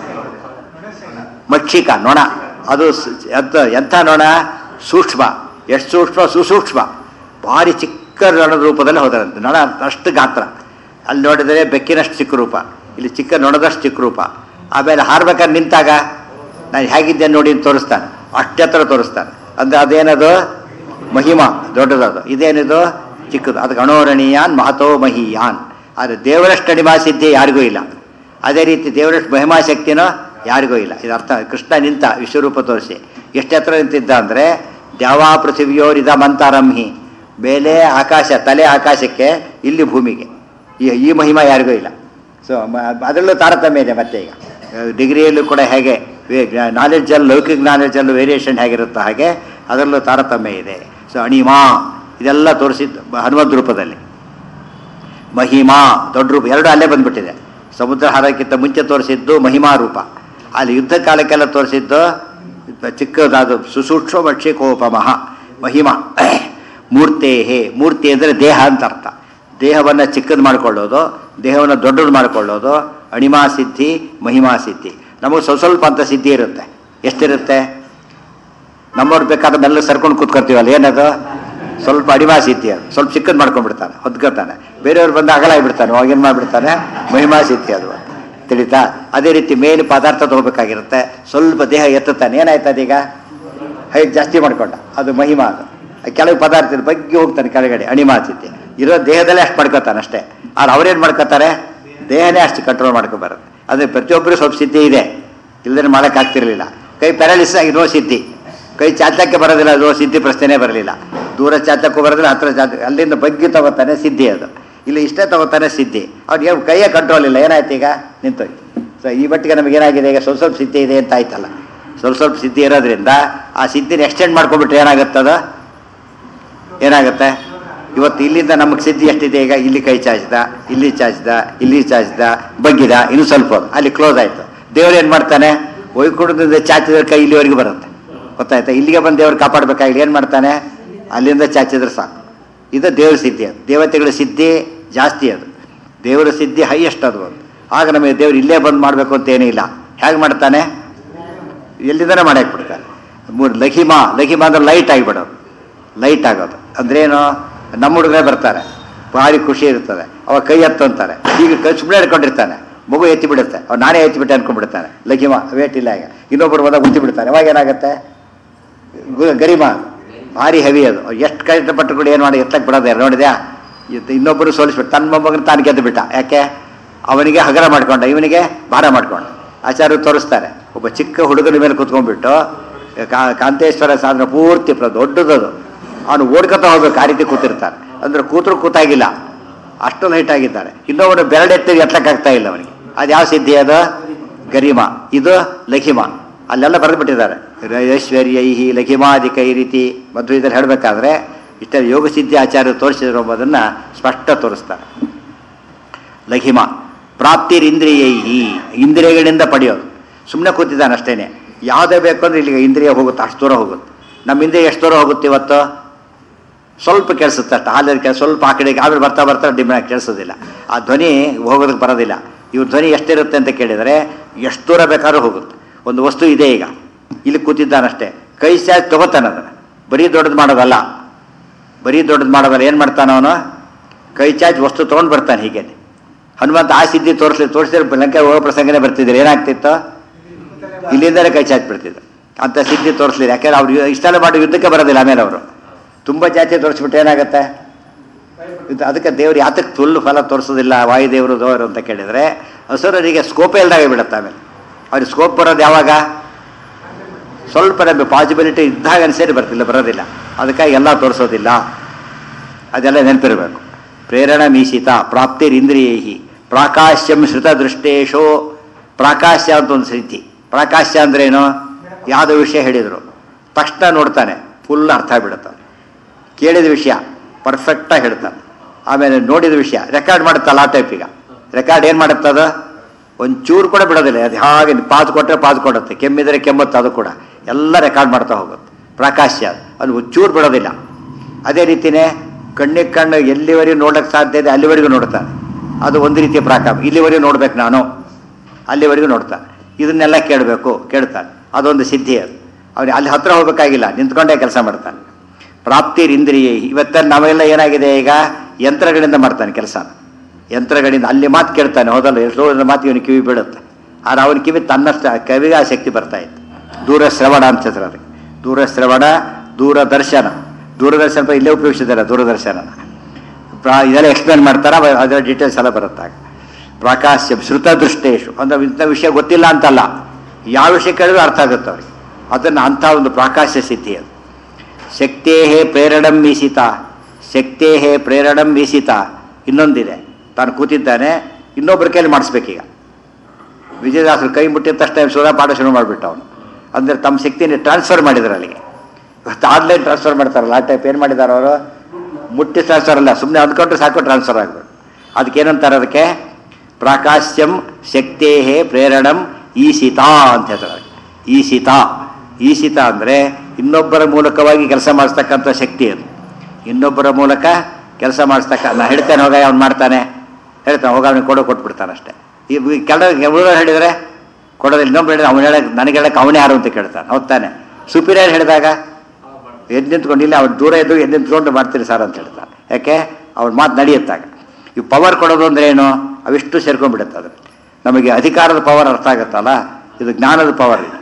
ಮಕ್ಷಿಕ ನೊಣ ಅದು ಸ್- ಎಂತ ಎಂಥ ನೊಣ ಸೂಕ್ಷ್ಮ ಎಷ್ಟು ಸೂಕ್ಷ್ಮ ಸುಸೂಕ್ಷ್ಮ ಭಾರಿ ಚಿಕ್ಕ ನೊಣದ ರೂಪದಲ್ಲಿ ಹೋದರಂತೆ ನೊಣ ಅಷ್ಟು ಗಾತ್ರ ಅಲ್ಲಿ ನೋಡಿದರೆ ಬೆಕ್ಕಿನಷ್ಟು ಚಿಕ್ಕ ರೂಪ ಇಲ್ಲಿ ಚಿಕ್ಕ ನೊಣದಷ್ಟು ಚಿಕ್ಕ ರೂಪ ಆಮೇಲೆ ಹಾರ್ಬೇಕಾದ್ರೆ ನಿಂತಾಗ ನಾನು ಹೇಗಿದ್ದೆ ನೋಡಿ ಅಂತ ತೋರಿಸ್ತಾನೆ ಅಷ್ಟೆತ್ತರ ತೋರಿಸ್ತಾನೆ ಅಂದ್ರೆ ಅದೇನದು ಮಹಿಮಾ ದೊಡ್ಡದದು ಇದೇನಿದು ಚಿಕ್ಕದು ಅದಕ್ಕೆ ಅಣೋರಣೀಯಾನ್ ಮಹತೋ ಮಹೀಯಾನ್ ಆದರೆ ದೇವರಷ್ಟು ಅಣಿಮಾ ಸಿದ್ಧಿ ಯಾರಿಗೂ ಇಲ್ಲ ಅದೇ ರೀತಿ ದೇವರಷ್ಟು ಮಹಿಮಾ ಶಕ್ತಿನೋ ಯಾರಿಗೂ ಇಲ್ಲ ಇದು ಅರ್ಥ ಕೃಷ್ಣ ನಿಂತ ವಿಶ್ವರೂಪ ತೋರಿಸಿ ಎಷ್ಟು ಎತ್ತರ ನಿಂತಿದ್ದ ಅಂದರೆ ದ್ಯಾವಾ ಪೃಥಿವಿಯೋರಿದ ಮಂತಾರಂಹಿ ಮೇಲೆ ಆಕಾಶ ತಲೆ ಆಕಾಶಕ್ಕೆ ಇಲ್ಲಿ ಭೂಮಿಗೆ ಈ ಈ ಮಹಿಮಾ ಯಾರಿಗೂ ಇಲ್ಲ ಸೊ ಅದರಲ್ಲೂ ತಾರತಮ್ಯ ಇದೆ ಮತ್ತೆ ಈಗ ಡಿಗ್ರಿಯಲ್ಲೂ ಕೂಡ ಹೇಗೆ ನಾಲೆಡ್ಜಲ್ಲಿ ಲೌಕಿಕ ನಾಲೆಡ್ಜಲ್ಲೂ ವೇರಿಯೇಷನ್ ಹೇಗಿರುತ್ತೋ ಹಾಗೆ ಅದರಲ್ಲೂ ತಾರತಮ್ಯ ಇದೆ ಸೊ ಅಣಿಮಾ ಇದೆಲ್ಲ ತೋರಿಸಿದ್ದು ಹನುಮದ್ ರೂಪದಲ್ಲಿ ಮಹಿಮಾ ದೊಡ್ಡ ರೂಪ ಎರಡು ಅಲ್ಲೇ ಬಂದ್ಬಿಟ್ಟಿದೆ ಸಮುದ್ರ ಹಾರಕ್ಕಿಂತ ಮುಂಚೆ ತೋರಿಸಿದ್ದು ಮಹಿಮಾ ರೂಪ ಅಲ್ಲಿ ಯುದ್ಧ ಕಾಲಕ್ಕೆಲ್ಲ ತೋರಿಸಿದ್ದು ಚಿಕ್ಕದಾದ ಸುಸೂಕ್ಷ್ಮ ಭಕ್ಷಿಕೋಪಮಃ ಮಹಿಮಾ ಮೂರ್ತೇಹೇ ಮೂರ್ತಿ ಅಂದರೆ ದೇಹ ಅಂತ ಅರ್ಥ ದೇಹವನ್ನು ಚಿಕ್ಕದು ಮಾಡ್ಕೊಳ್ಳೋದು ದೇಹವನ್ನು ದೊಡ್ಡದು ಮಾಡ್ಕೊಳ್ಳೋದು ಅಣಿಮಾ ಸಿದ್ಧಿ ಮಹಿಮಾ ಸಿದ್ಧಿ ನಮಗೆ ಸ್ವಲ್ಪ ಸ್ವಲ್ಪ ಅಂತ ಸಿದ್ಧಿ ಇರುತ್ತೆ ಎಷ್ಟಿರುತ್ತೆ ನಮ್ಮವ್ರು ಬೇಕಾದ್ರೆ ಮೆಲ್ಲ ಸರ್ಕೊಂಡು ಕೂತ್ಕೊತೀವಲ್ಲ ಏನದು ಸ್ವಲ್ಪ ಅಡಿಮಾ ಸಿದ್ಧಿ ಅದು ಸ್ವಲ್ಪ ಚಿಕ್ಕದು ಮಾಡ್ಕೊಂಡ್ಬಿಡ್ತಾನೆ ಹೊದ್ಕೋತಾನೆ ಬೇರೆಯವ್ರು ಬಂದು ಅಗಲ ಆಗಿಬಿಡ್ತಾನೆ ಅವಾಗ ಏನು ಮಾಡಿಬಿಡ್ತಾನೆ ಮಹಿಮಾ ಸಿದ್ಧಿ ಅದು ತಿಳಿತಾ ಅದೇ ರೀತಿ ಮೇನ್ ಪದಾರ್ಥ ತಗೋಬೇಕಾಗಿರುತ್ತೆ ಸ್ವಲ್ಪ ದೇಹ ಎತ್ತುತ್ತಾನೆ ಏನಾಯ್ತು ಅದೀಗ ಹೈಟ್ ಜಾಸ್ತಿ ಮಾಡ್ಕೊಂಡ ಅದು ಮಹಿಮಾ ಅದು ಕೆಲವು ಪದಾರ್ಥ ಬಗ್ಗೆ ಹೋಗ್ತಾನೆ ಕೆಳಗಡೆ ಅಣಿಮಾ ಸಿದ್ಧಿ ಇರೋ ದೇಹದಲ್ಲೇ ಅಷ್ಟು ಮಾಡ್ಕೋತಾನೆ ಅಷ್ಟೇ ಆದ್ರೆ ಅವ್ರೇನು ಮಾಡ್ಕೋತಾರೆ ದೇಹನೇ ಅಷ್ಟು ಕಂಟ್ರೋಲ್ ಮಾಡ್ಕೊಬಾರದು ಅದೇ ಪ್ರತಿಯೊಬ್ಬರು ಸ್ವಲ್ಪ ಸಿದ್ಧಿ ಇದೆ ಇಲ್ಲದೇ ಮಾಡೋಕ್ಕಾಗ್ತಿರ್ಲಿಲ್ಲ ಕೈ ಪ್ಯಾರಾಲಿಸ್ ಆಗಿ ನೋ ಸಿದ್ಧಿ ಕೈ ಚಾಚಕ್ಕೆ ಬರೋದಿಲ್ಲ ಅದು ಸಿದ್ಧಿ ಪ್ರಶ್ನೆನೇ ಬರಲಿಲ್ಲ ದೂರ ಚಾಚಕ್ಕೂ ಬರೋದಿಲ್ಲ ಹತ್ರ ಚಾಚ ಅಲ್ಲಿಂದ ಬಗ್ಗೆ ತಗೋತಾನೆ ಸಿದ್ಧಿ ಅದು ಇಲ್ಲಿ ಇಷ್ಟೇ ತಗೋತಾನೆ ಸಿದ್ಧಿ ಅವ್ರಿಗೆ ಕೈಯೇ ಕಂಟ್ರೋಲ್ ಇಲ್ಲ ಏನಾಯ್ತು ಈಗ ನಿಂತೋಯ್ತು ಸೊ ಈ ಮಟ್ಟಿಗೆ ನಮಗೆ ಏನಾಗಿದೆ ಈಗ ಸ್ವಲ್ಪ ಸ್ವಲ್ಪ ಸಿದ್ಧಿ ಇದೆ ಅಂತ ಆಯ್ತಲ್ಲ ಸ್ವಲ್ಪ ಸ್ವಲ್ಪ ಸಿದ್ಧಿ ಇರೋದ್ರಿಂದ ಆ ಸಿದ್ಧಿನ ಎಕ್ಸ್ಟೆಂಡ್ ಮಾಡ್ಕೊಂಡ್ಬಿಟ್ರೆ ಏನಾಗುತ್ತದ ಏನಾಗುತ್ತೆ ಇವತ್ತು ಇಲ್ಲಿಂದ ನಮಗೆ ಸಿದ್ಧಿ ಎಷ್ಟಿದೆ ಈಗ ಇಲ್ಲಿ ಕೈ ಚಾಚಿದ ಇಲ್ಲಿ ಚಾಚಿದ ಇಲ್ಲಿ ಚಾಚಿದ ಬಗ್ಗಿದ ಇನ್ನು ಸ್ವಲ್ಪ ಹೊತ್ತು. ಅಲ್ಲಿ ಕ್ಲೋಸ್ ಆಯಿತು ದೇವ್ರು ಏನು ಮಾಡ್ತಾನೆ ಒಯ್ಕೊಡದಿಂದ ಚಾಚಿದ್ರೆ ಕೈ ಇಲ್ಲಿವರೆಗೆ ಬರುತ್ತೆ ಗೊತ್ತಾಯ್ತಾ ಇಲ್ಲಿಗೆ ಬಂದು ದೇವ್ರು ಕಾಪಾಡಬೇಕಾಗಿ ಏನು ಮಾಡ್ತಾನೆ ಅಲ್ಲಿಂದ ಚಾಚಿದ್ರೆ ಸಾಕು ಇದು ದೇವ್ರ ಸಿದ್ಧಿ ಅದು ದೇವತೆಗಳ ಸಿದ್ಧಿ ಜಾಸ್ತಿ ಅದು ದೇವರ ಸಿದ್ಧಿ ಹೈಯೆಸ್ಟ್ ಅದು ಒಂದು ಆಗ ನಮಗೆ ದೇವ್ರು ಇಲ್ಲೇ ಬಂದು ಮಾಡಬೇಕು ಅಂತ ಏನೂ ಇಲ್ಲ ಹೇಗೆ ಮಾಡ್ತಾನೆ ಎಲ್ಲಿಂದನೇ ಮಾಡಕ್ಕೆ ಬಿಡ್ತಾನೆ ಮೂರು ಲಘಿಮಾ ಲಘಿಮಾ ಅಂದ್ರೆ ಲೈಟ್ ಆಗಿಬಿಡೋದು ಲೈಟ್ ಆಗೋದು ಅಂದ್ರೇನು ನಮ್ಮ ಹುಡುಗರೇ ಬರ್ತಾರೆ ಭಾರಿ ಖುಷಿ ಇರ್ತದೆ ಅವಾಗ ಕೈ ಎತ್ತಂತಾರೆ ಈಗ ಕೈ ಸುಮ್ಮನೆ ಹಿಡ್ಕೊಂಡಿರ್ತಾನೆ ಮಗು ಎತ್ತಿ ಬಿಡುತ್ತೆ ಅವ್ನು ನಾನೇ ಎತ್ತಿ ಬಿಟ್ಟೆ ಅನ್ಕೊಂಡ್ಬಿಡ್ತಾನೆ ಲಘಿಮಾ ವೇಟ್ ಇಲ್ಲ ಈಗ ಇನ್ನೊಬ್ಬರು ಬಂದಾಗ ಉತ್ತಿ ಬಿಡ್ತಾನೆ ಅವಾಗ ಏನಾಗುತ್ತೆ ಗು- ಗರಿಮಾ ಭಾರಿ ಹೆವಿ ಅದು ಎಷ್ಟು ಕಷ್ಟಪಟ್ಟು ಕೂಡ ಏನು ಮಾಡಿ ಎತ್ತಕ್ಕೆ ಬಿಡೋದೇ ನೋಡಿದ್ಯಾ ಇದು ಇನ್ನೊಬ್ಬರು ಸೋಲಿಸ್ಬಿಟ್ಟು ತನ್ನ ಮೊಮ್ಮಗನ ತಾನು ಗೆದ್ದು ಬಿಟ್ಟ ಯಾಕೆ ಅವನಿಗೆ ಹಗರ ಮಾಡ್ಕೊಂಡ ಇವನಿಗೆ ಭಾರ ಮಾಡ್ಕೊಂಡ ಆಚಾರ್ಯರು ತೋರಿಸ್ತಾರೆ ಒಬ್ಬ ಚಿಕ್ಕ ಹುಡುಗನ ಮೇಲೆ ಕುತ್ಕೊಂಡ್ಬಿಟ್ಟು ಕಾ- ಕಾಂತೇಶ್ವರ ಸಾಧನ ಪೂರ್ತಿ ಪ್ರ- ದೊಡ್ಡದದು ಅವನು ಓಡ್ಕೊತ ಹೋಗ್ಬೇಕು ಆ ರೀತಿ ಕೂತಿರ್ತಾನೆ ಅಂದ್ರೆ ಕೂತರು ಕೂತಾಗಿಲ್ಲ ಅಷ್ಟು ಲೈಟ್ ಆಗಿದ್ದಾರೆ ಇನ್ನೊಬ್ಬನು ಬೆರಡೆತ್ತಿ ಎತ್ತಕ್ಕಾಗ್ತಾ ಇಲ್ಲ ಅವನಿಗೆ ಅದು ಯಾವ ಸಿದ್ಧಿ ಅದು ಗರಿಮಾ ಇದು ಲಘಿಮಾ ಅಲ್ಲೆಲ್ಲ ಬರೆದ್ಬಿಟ್ಟಿದ್ದಾರೆ ಐಶ್ವರ್ಯೈಹಿ ಲಘಿಮಾದಿಕ ಈ ರೀತಿ ಮಧ್ವದಲ್ಲಿ ಹೇಳಬೇಕಾದ್ರೆ ಇಷ್ಟರ ಯೋಗ ಸಿದ್ಧಿ ಆಚಾರ್ಯರು ತೋರಿಸಿದ್ರು ಎಂಬುದನ್ನು ಸ್ಪಷ್ಟ ತೋರಿಸ್ತಾರೆ ಲಘಿಮ ಪ್ರಾಪ್ತಿರಿಂದ್ರಿಯೈಹಿ ಇಂದ್ರಿಯಗಳಿಂದ ಪಡೆಯೋದು ಸುಮ್ಮನೆ ಕೂತಿದ್ದಾನೆ ಅಷ್ಟೇನೆ ಯಾವುದೇ ಬೇಕು ಅಂದ್ರೆ ಇಲ್ಲಿಗೆ ಇಂದ್ರಿಯ ಹೋಗುತ್ತೆ ಅಷ್ಟು ದೂರ ಹೋಗುತ್ತೆ ನಮ್ಮ ಇಂದ್ರಿಯ ಎಷ್ಟು ದೂರ ಹೋಗುತ್ತೆ ಇವತ್ತು ಸ್ವಲ್ಪ ಕೇಳಿಸುತ್ತೆ ಅಷ್ಟು ಹಾಲಿನ ಕೆಲಸ ಸ್ವಲ್ಪ ಆ ಕಡೆಗೆ ಆಮೇಲೆ ಬರ್ತಾ ಬರ್ತಾ ಡಿಮ್ಯಾಗ ಕೇಳಿಸೋದಿಲ್ಲ ಆ ಧ್ವನಿ ಹೋಗೋದಕ್ಕೆ ಬರೋದಿಲ್ಲ ಇವ್ರ ಧ್ವನಿ ಎಷ್ಟಿರುತ್ತೆ ಅಂತ ಕೇಳಿದರೆ ಎಷ್ಟು ದೂರ ಬೇಕಾದ್ರೂ ಹೋಗುತ್ತೆ ಒಂದು ವಸ್ತು ಇದೆ ಈಗ ಇಲ್ಲಿ ಕೂತಿದ್ದಾನಷ್ಟೇ ಕೈ ಚಾರ್ಜ್ ತಗೋತಾನೆ ಅದನ್ನು ಬರೀ ದೊಡ್ಡದು ಮಾಡೋದಲ್ಲ ಬರೀ ದೊಡ್ಡದು ಮಾಡೋದಲ್ಲ ಏನು ಮಾಡ್ತಾನೆ ಅವನು ಕೈ ಚಾರ್ಜ್ ವಸ್ತು ತೊಗೊಂಡು ಬರ್ತಾನೆ ಹೀಗೆ ಹನುಮಂತ ಆ ಸಿದ್ಧಿ ತೋರಿಸ್ಲಿ ತೋರಿಸಿದ್ರೆ ಲಂಕೆ ಹೋಗೋ ಪ್ರಸಂಗನೇ ಬರ್ತಿದ್ರು ಏನಾಗ್ತಿತ್ತು ಇಲ್ಲಿಂದಲೇ ಕೈ ಚಾಚ್ ಬಿಡ್ತಿದ್ರು ಅಂತ ಸಿದ್ಧಿ ತೋರಿಸ್ಲಿಲ್ಲ ಯಾಕೆಂದ್ರೆ ಅವ್ರು ಇಷ್ಟೆಲ್ಲ ಮಾಡಿ ಯುದ್ಧಕ್ಕೆ ಬರೋದಿಲ್ಲ ಆಮೇಲೆ ಅವರು ತುಂಬ ಜಾತಿ ತೋರಿಸ್ಬಿಟ್ಟು ಏನಾಗುತ್ತೆ ಇದು ಅದಕ್ಕೆ ದೇವ್ರು ಯಾತಕ್ಕೆ ತುಲ್ಲು ಫಲ ತೋರಿಸೋದಿಲ್ಲ ವಾಯುದೇವರು ದೋರು ಅಂತ ಕೇಳಿದರೆ ಹಸುರರಿಗೆ ಸ್ಕೋಪೇ ಇಲ್ದಾಗ ಬಿಡುತ್ತೆ ಆಮೇಲೆ ಅವ್ರಿಗೆ ಸ್ಕೋಪ್ ಬರೋದು ಯಾವಾಗ ಸ್ವಲ್ಪ ನಮಗೆ ಪಾಸಿಬಿಲಿಟಿ ಇದ್ದಾಗ ಅನಿಸೇರಿ ಬರ್ತಿಲ್ಲ ಬರೋದಿಲ್ಲ ಅದಕ್ಕಾಗಿ ಎಲ್ಲ ತೋರಿಸೋದಿಲ್ಲ ಅದೆಲ್ಲ ನೆನಪಿರಬೇಕು ಪ್ರೇರಣ ಮೀಸಿತ ಪ್ರಾಪ್ತಿರಿಂದ್ರಿಯೈ ಪ್ರಾಕಾಶ್ಯಂ ಶ್ರುತ ದೃಷ್ಟೇಶೋ ಪ್ರಾಕಾಶ್ಯ ಅಂತ ಒಂದು ಸಿದ್ಧಿ ಪ್ರಾಕಾಶ್ಯ ಅಂದ್ರೇನು ಯಾವುದೋ ವಿಷಯ ಹೇಳಿದರು ತಕ್ಷಣ ನೋಡ್ತಾನೆ ಫುಲ್ ಅರ್ಥ ಬಿಡುತ್ತಾನೆ ಕೇಳಿದ ವಿಷಯ ಪರ್ಫೆಕ್ಟಾಗಿ ಹೇಳ್ತಾನೆ ಆಮೇಲೆ ನೋಡಿದ ವಿಷಯ ರೆಕಾರ್ಡ್ ಮಾಡುತ್ತಲ್ಲ ಆ ಟೈಪ್ ಈಗ ರೆಕಾರ್ಡ್ ಏನು ಮಾಡುತ್ತೆ ಅದು ಒಂಚೂರು ಕೂಡ ಬಿಡೋದಿಲ್ಲ ಅದು ಹಾಗೆ ಪಾಸ್ ಕೊಟ್ಟರೆ ಪಾಸ್ ಕೊಡುತ್ತೆ ಕೆಮ್ಮಿದರೆ ಕೆಮ್ಮುತ್ತೆ ಅದು ಕೂಡ ಎಲ್ಲ ರೆಕಾರ್ಡ್ ಮಾಡ್ತಾ ಹೋಗುತ್ತೆ ಪ್ರಕಾಶ್ಯ ಅದು. ಅದು ಒಂಚೂರು ಬಿಡೋದಿಲ್ಲ ಅದೇ ರೀತಿಯೇ ಕಣ್ಣಿಗೆ ಕಣ್ಣು ಎಲ್ಲಿವರೆಗೂ ನೋಡೋಕ್ಕೆ ಸಾಧ್ಯ ಇದೆ ಅಲ್ಲಿವರೆಗೂ ನೋಡ್ತಾನೆ ಅದು ಒಂದು ರೀತಿಯ ಪ್ರಾಕಾರ ಇಲ್ಲಿವರೆಗೂ ನೋಡ್ಬೇಕು ನಾನು ಅಲ್ಲಿವರೆಗೂ ನೋಡ್ತಾನೆ ಇದನ್ನೆಲ್ಲ ಕೇಳಬೇಕು ಕೇಳ್ತಾನೆ ಅದೊಂದು ಸಿದ್ಧಿ ಅದು ಅವನು ಅಲ್ಲಿ ಹತ್ರ ಹೋಗ್ಬೇಕಾಗಿಲ್ಲ ನಿಂತ್ಕೊಂಡೇ ಕೆಲಸ ಮಾಡ್ತಾನೆ ಪ್ರಾಪ್ತಿರಿಂದ್ರಿಯ ಇವತ್ತ ನಾವೆಲ್ಲ ಏನಾಗಿದೆ ಈಗ ಯಂತ್ರಗಳಿಂದ ಮಾಡ್ತಾನೆ ಕೆಲಸ ಯಂತ್ರಗಳಿಂದ ಅಲ್ಲಿ ಮಾತು ಕೇಳ್ತಾನೆ ಹೋದಲ್ಲ ಎಷ್ಟೋ ಜನ ಮಾತು ಇವನು ಕಿವಿ ಬೀಳುತ್ತೆ ಆದ್ರೆ ಅವನ ಕಿವಿ ತನ್ನಷ್ಟು ಕವಿಗೆ ಆ ಶಕ್ತಿ ಬರ್ತಾ ಇತ್ತು ದೂರ ಶ್ರವಣ ಅಂತ ಹೆಸರು ಅದಕ್ಕೆ ದೂರ ಶ್ರವಣ ದೂರದರ್ಶನ ದೂರದರ್ಶನ ಅಂತ ಇಲ್ಲೇ ಉಪಯೋಗಿಸಿದ್ದಾರೆ ದೂರದರ್ಶನನ ಪ್ರಾ ಇದೆಲ್ಲ ಎಕ್ಸ್ಪ್ಲೇನ್ ಮಾಡ್ತಾರೆ ಅವ- ಅದರ ಡೀಟೇಲ್ಸ್ ಎಲ್ಲ ಬರುತ್ತಾಗ ಪ್ರಾಕಾಶ್ಯ ಶ್ರುತ ದೃಷ್ಟೇಶು ಅಂದ್ರೆ ಇಂಥ ವಿಷಯ ಗೊತ್ತಿಲ್ಲ ಅಂತಲ್ಲ ಯಾವ ವಿಷಯ ಕೇಳಿದ್ರು ಅರ್ಥ ಆಗುತ್ತೆ ಅವ್ರಿಗೆ ಅದನ್ನು ಅಂಥ ಒಂದು ಪ್ರಾಕಾಶ್ಯ ಸಿದ್ಧಿ ಅದು ಶಕ್ತೇಹೇ ಪ್ರೇರಣಂ ಮೀಸಿತ ಶಕ್ತೇಹೇ ಪ್ರೇರಣಂ ಮೀಸಿತ ಇನ್ನೊಂದಿದೆ ತಾನು ಕೂತಿದ್ದಾನೆ ಇನ್ನೊಬ್ಬರ ಕೈಲಿ ಮಾಡಿಸ್ಬೇಕೀಗ ವಿಜಯದಾಸರು ಕೈ ಮುಟ್ಟಿದ ತಕ್ಷಣ ಸೋದಾ ಪಾಠ ಶುರು ಮಾಡಿಬಿಟ್ಟು ಅವನು ಅಂದರೆ ತಮ್ಮ ಶಕ್ತಿನ ಟ್ರಾನ್ಸ್ಫರ್ ಮಾಡಿದ್ರು ಅಲ್ಲಿಗೆ ಇವತ್ತು ಆನ್ಲೈನ್ ಟ್ರಾನ್ಸ್ಫರ್ ಮಾಡ್ತಾರಲ್ಲ ಆ ಟೈಪ್ ಏನು ಮಾಡಿದ್ದಾರೆ ಅವರು ಮುಟ್ಟಿ ಟ್ರಾನ್ಸ್ಫರ್ ಅಲ್ಲ ಸುಮ್ಮನೆ ಅಂದ್ಕೊಂಡ್ರೆ ಸಾಕು ಟ್ರಾನ್ಸ್ಫರ್ ಆಗ್ಬೇಕು ಅದಕ್ಕೆ ಏನಂತಾರೆ ಅದಕ್ಕೆ ಪ್ರಾಕಾಶ್ಯಂ ಶಕ್ತೇಹೇ ಪ್ರೇರಣಂ ಈಶಿತ ಅಂತ ಹೇಳ್ತಾರೆ ಅದಕ್ಕೆ. ಈಶಿತ ಈಶಿತ ಅಂದರೆ ಇನ್ನೊಬ್ಬರ ಮೂಲಕವಾಗಿ ಕೆಲಸ ಮಾಡಿಸ್ತಕ್ಕಂಥ ಶಕ್ತಿ ಅದು ಇನ್ನೊಬ್ಬರ ಮೂಲಕ ಕೆಲಸ ಮಾಡಿಸ್ತಕ್ಕ ನಾ ಹೇಳ್ತೇನೆ ಹೋಗ ಅವ್ನು ಮಾಡ್ತಾನೆ ಹೇಳ್ತಾನೆ ಹೋಗ ಅವ್ನಿಗೆ ಕೊಡೋ ಕೊಟ್ಬಿಡ್ತಾನೆ ಅಷ್ಟೇ ಈ ಕೆಲ ಉಳಿದವ್ರು ಹೇಳಿದರೆ ಕೊಡೋದಿಲ್ಲ ಇನ್ನೊಬ್ರು ಹೇಳಿದ್ರೆ ಅವ್ನು ಹೇಳಕ್ಕೆ ನನಗೆ ಹೇಳಕ್ಕೆ ಅವನೇ ಯಾರು ಅಂತ ಕೇಳ್ತಾನೆ ಹೋಗ್ತಾನೆ ಸುಪೀರಿಯರ್ ಹೇಳಿದಾಗ ಎದ್ದು ನಿಂತ್ಕೊಂಡು ಇಲ್ಲ ಅವ್ನು ದೂರ ಎದ್ದು ಎದ್ದು ನಿಂತ್ಕೊಂಡು ಮಾಡ್ತೀರಿ ಸರ್ ಅಂತ ಹೇಳ್ತಾನೆ ಯಾಕೆ ಅವ್ನ ಮಾತು ನಡೆಯುತ್ತಾಗ ಈ ಪವರ್ ಕೊಡೋದು ಅಂದ್ರೆ ಏನು ಅವಿಷ್ಟು ಸೇರ್ಕೊಂಡ್ಬಿಡುತ್ತೆ ಅದು ನಮಗೆ ಅಧಿಕಾರದ ಪವರ್ ಅರ್ಥ ಆಗುತ್ತಲ್ಲ ಇದು ಜ್ಞಾನದ ಪವರ್ ಇದು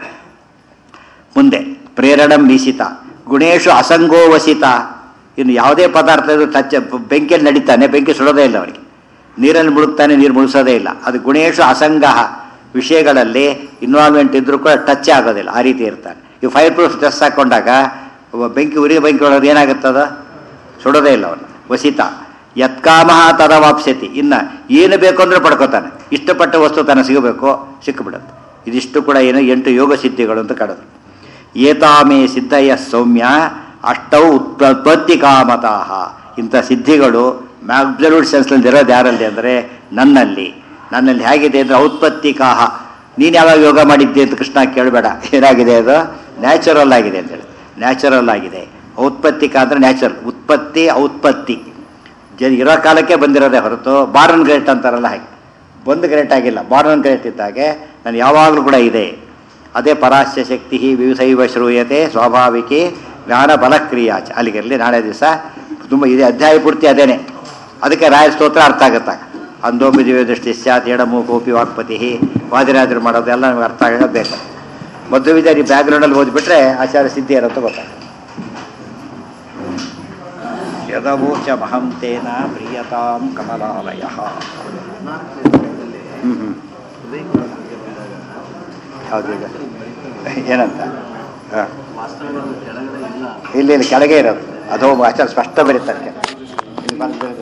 ಮುಂದೆ ಪ್ರೇರಣಂ ಮೀಸಿತ ಗುಣೇಶು ಅಸಂಗೋವಸಿತ ಇನ್ನು ಯಾವುದೇ ಪದಾರ್ಥ ಇದು ಟಚ್ ಬೆಂಕಿಯಲ್ಲಿ ನಡೀತಾನೆ ಬೆಂಕಿ ಸುಡೋದೇ ಇಲ್ಲ ಅವನಿಗೆ ನೀರಲ್ಲಿ ಮುಳುಗ್ತಾನೆ ನೀರು ಮುಳುಗಿಸೋದೇ ಇಲ್ಲ ಅದು ಗುಣೇಶು ಅಸಂಗಹ ವಿಷಯಗಳಲ್ಲಿ ಇನ್ವಾಲ್ವ್ಮೆಂಟ್ ಇದ್ರೂ ಕೂಡ ಟಚ್ ಆಗೋದಿಲ್ಲ ಆ ರೀತಿ ಇರ್ತಾನೆ ಈ ಫೈರ್ ಪ್ರೂಫ್ ಡ್ರೆಸ್ ಹಾಕೊಂಡಾಗ ಒಬ್ಬ ಬೆಂಕಿ ಉರಿ ಬೆಂಕಿ ಒಳಗೆ ಏನಾಗುತ್ತದ ಸುಡೋದೇ ಇಲ್ಲ ಅವನು ವಸಿತ ಯತ್ಕಾಮಹ ತದವಾಪ್ಸ್ಯತಿ ಇನ್ನು ಏನು ಬೇಕು ಅಂದ್ರೆ ಪಡ್ಕೋತಾನೆ ಇಷ್ಟಪಟ್ಟ ವಸ್ತು ತನಗೆ ಸಿಗಬೇಕು ಸಿಕ್ಕಿಬಿಡುತ್ತೆ ಇದಿಷ್ಟು ಕೂಡ ಏನು ಎಂಟು ಯೋಗ ಸಿದ್ಧಿಗಳು ಅಂತ ಕಳೆದು ಏತಾಮೇ ಸಿದ್ಧಯ ಸೌಮ್ಯ ಅಷ್ಟೌ ಉತ್ಪತ್ತಿ ಕಾಮತಃ ಇಂಥ ಸಿದ್ಧಿಗಳು ಮ್ಯಾಬ್ಸಲ್ಯೂಟ್ ಸೆನ್ಸ್ನಲ್ಲಿ ಇರೋದು ಯಾರಲ್ಲಿ ಅಂದರೆ ನನ್ನಲ್ಲಿ ನನ್ನಲ್ಲಿ ಹೇಗಿದೆ ಅಂದರೆ ಔತ್ಪತ್ತಿ ಕಾಹ ನೀನು ಯಾವಾಗ ಯೋಗ ಮಾಡಿದ್ದೆ ಅಂತ ಕೃಷ್ಣ ಕೇಳಬೇಡ ಏನಾಗಿದೆ ಅದು ನ್ಯಾಚುರಲ್ ಆಗಿದೆ ಅಂತೇಳಿ ನ್ಯಾಚುರಲ್ ಆಗಿದೆ ಔತ್ಪತ್ತಿಕ ಅಂದರೆ ನ್ಯಾಚುರಲ್ ಉತ್ಪತ್ತಿ ಔತ್ಪತ್ತಿ ಜ ಇರೋ ಕಾಲಕ್ಕೆ ಬಂದಿರೋದೇ ಹೊರತು ಬಾರ್ನ್ ಗ್ರೇಟ್ ಅಂತಾರಲ್ಲ ಹಾಗೆ ಒಂದು ಗ್ರೇಟ್ ಆಗಿಲ್ಲ ಬಾರ್ನ್ ಗ್ರೇಟ್ ಇದ್ದಾಗೆ ನಾನು ಯಾವಾಗಲೂ ಕೂಡ ಇದೆ ಅದೇ ಪರಾಸ್ಯ ಶಕ್ತಿ ವಿವಿಧೈವ ಶ್ರೂಯತೆ ಸ್ವಾಭಾವಿಕಿ ಜ್ಞಾನ ಬಲಕ್ರಿಯಾಚ ಅಲ್ಲಿಗಿರಲಿ ನಾಳೆ ದಿವಸ ತುಂಬ ಇದೆ ಅಧ್ಯಾಯ ಪೂರ್ತಿ ಅದೇನೆ ಅದಕ್ಕೆ ರಾಯ ಸ್ತೋತ್ರ ಅರ್ಥ ಆಗುತ್ತಾಗ ಅಂದೋಮಿ ದಿವ್ಯ ದೃಷ್ಟಿ ಸ್ಯಾತ್ ಎಡಮು ಕೋಪಿ ವಾಕ್ಪತಿ ವಾದಿರಾಜರು ಮಾಡೋದು ಎಲ್ಲ ನಮಗೆ ಅರ್ಥ ಆಗೋದು ಬೇಕು ಮಧ್ಯ ವಿದ್ಯಾರ್ಥಿ ಬ್ಯಾಕ್ಗ್ರೌಂಡಲ್ಲಿ ಓದಿಬಿಟ್ರೆ ಆಚಾರ್ಯ ಸಿದ್ಧಿ ಏನಂತ ಗೊತ್ತಾಗ ಯದವೋಚ ಮಹಂ ತೇನ ಪ್ರಿಯತಾಂ ಕಮಲಾಲಯ ಹ್ಞೂ ಹ್ಞೂ ಹೌದು ಈಗ ಏನಂತ ಹಾಂ ಇಲ್ಲಿ ಇಲ್ಲಿ ಕೆಳಗೆ ಇರೋದು ಅದು ಆಚಾರ ಸ್ಪಷ್ಟ ಬರೀತಾರೆ ಇಲ್ಲಿ ಬಂದು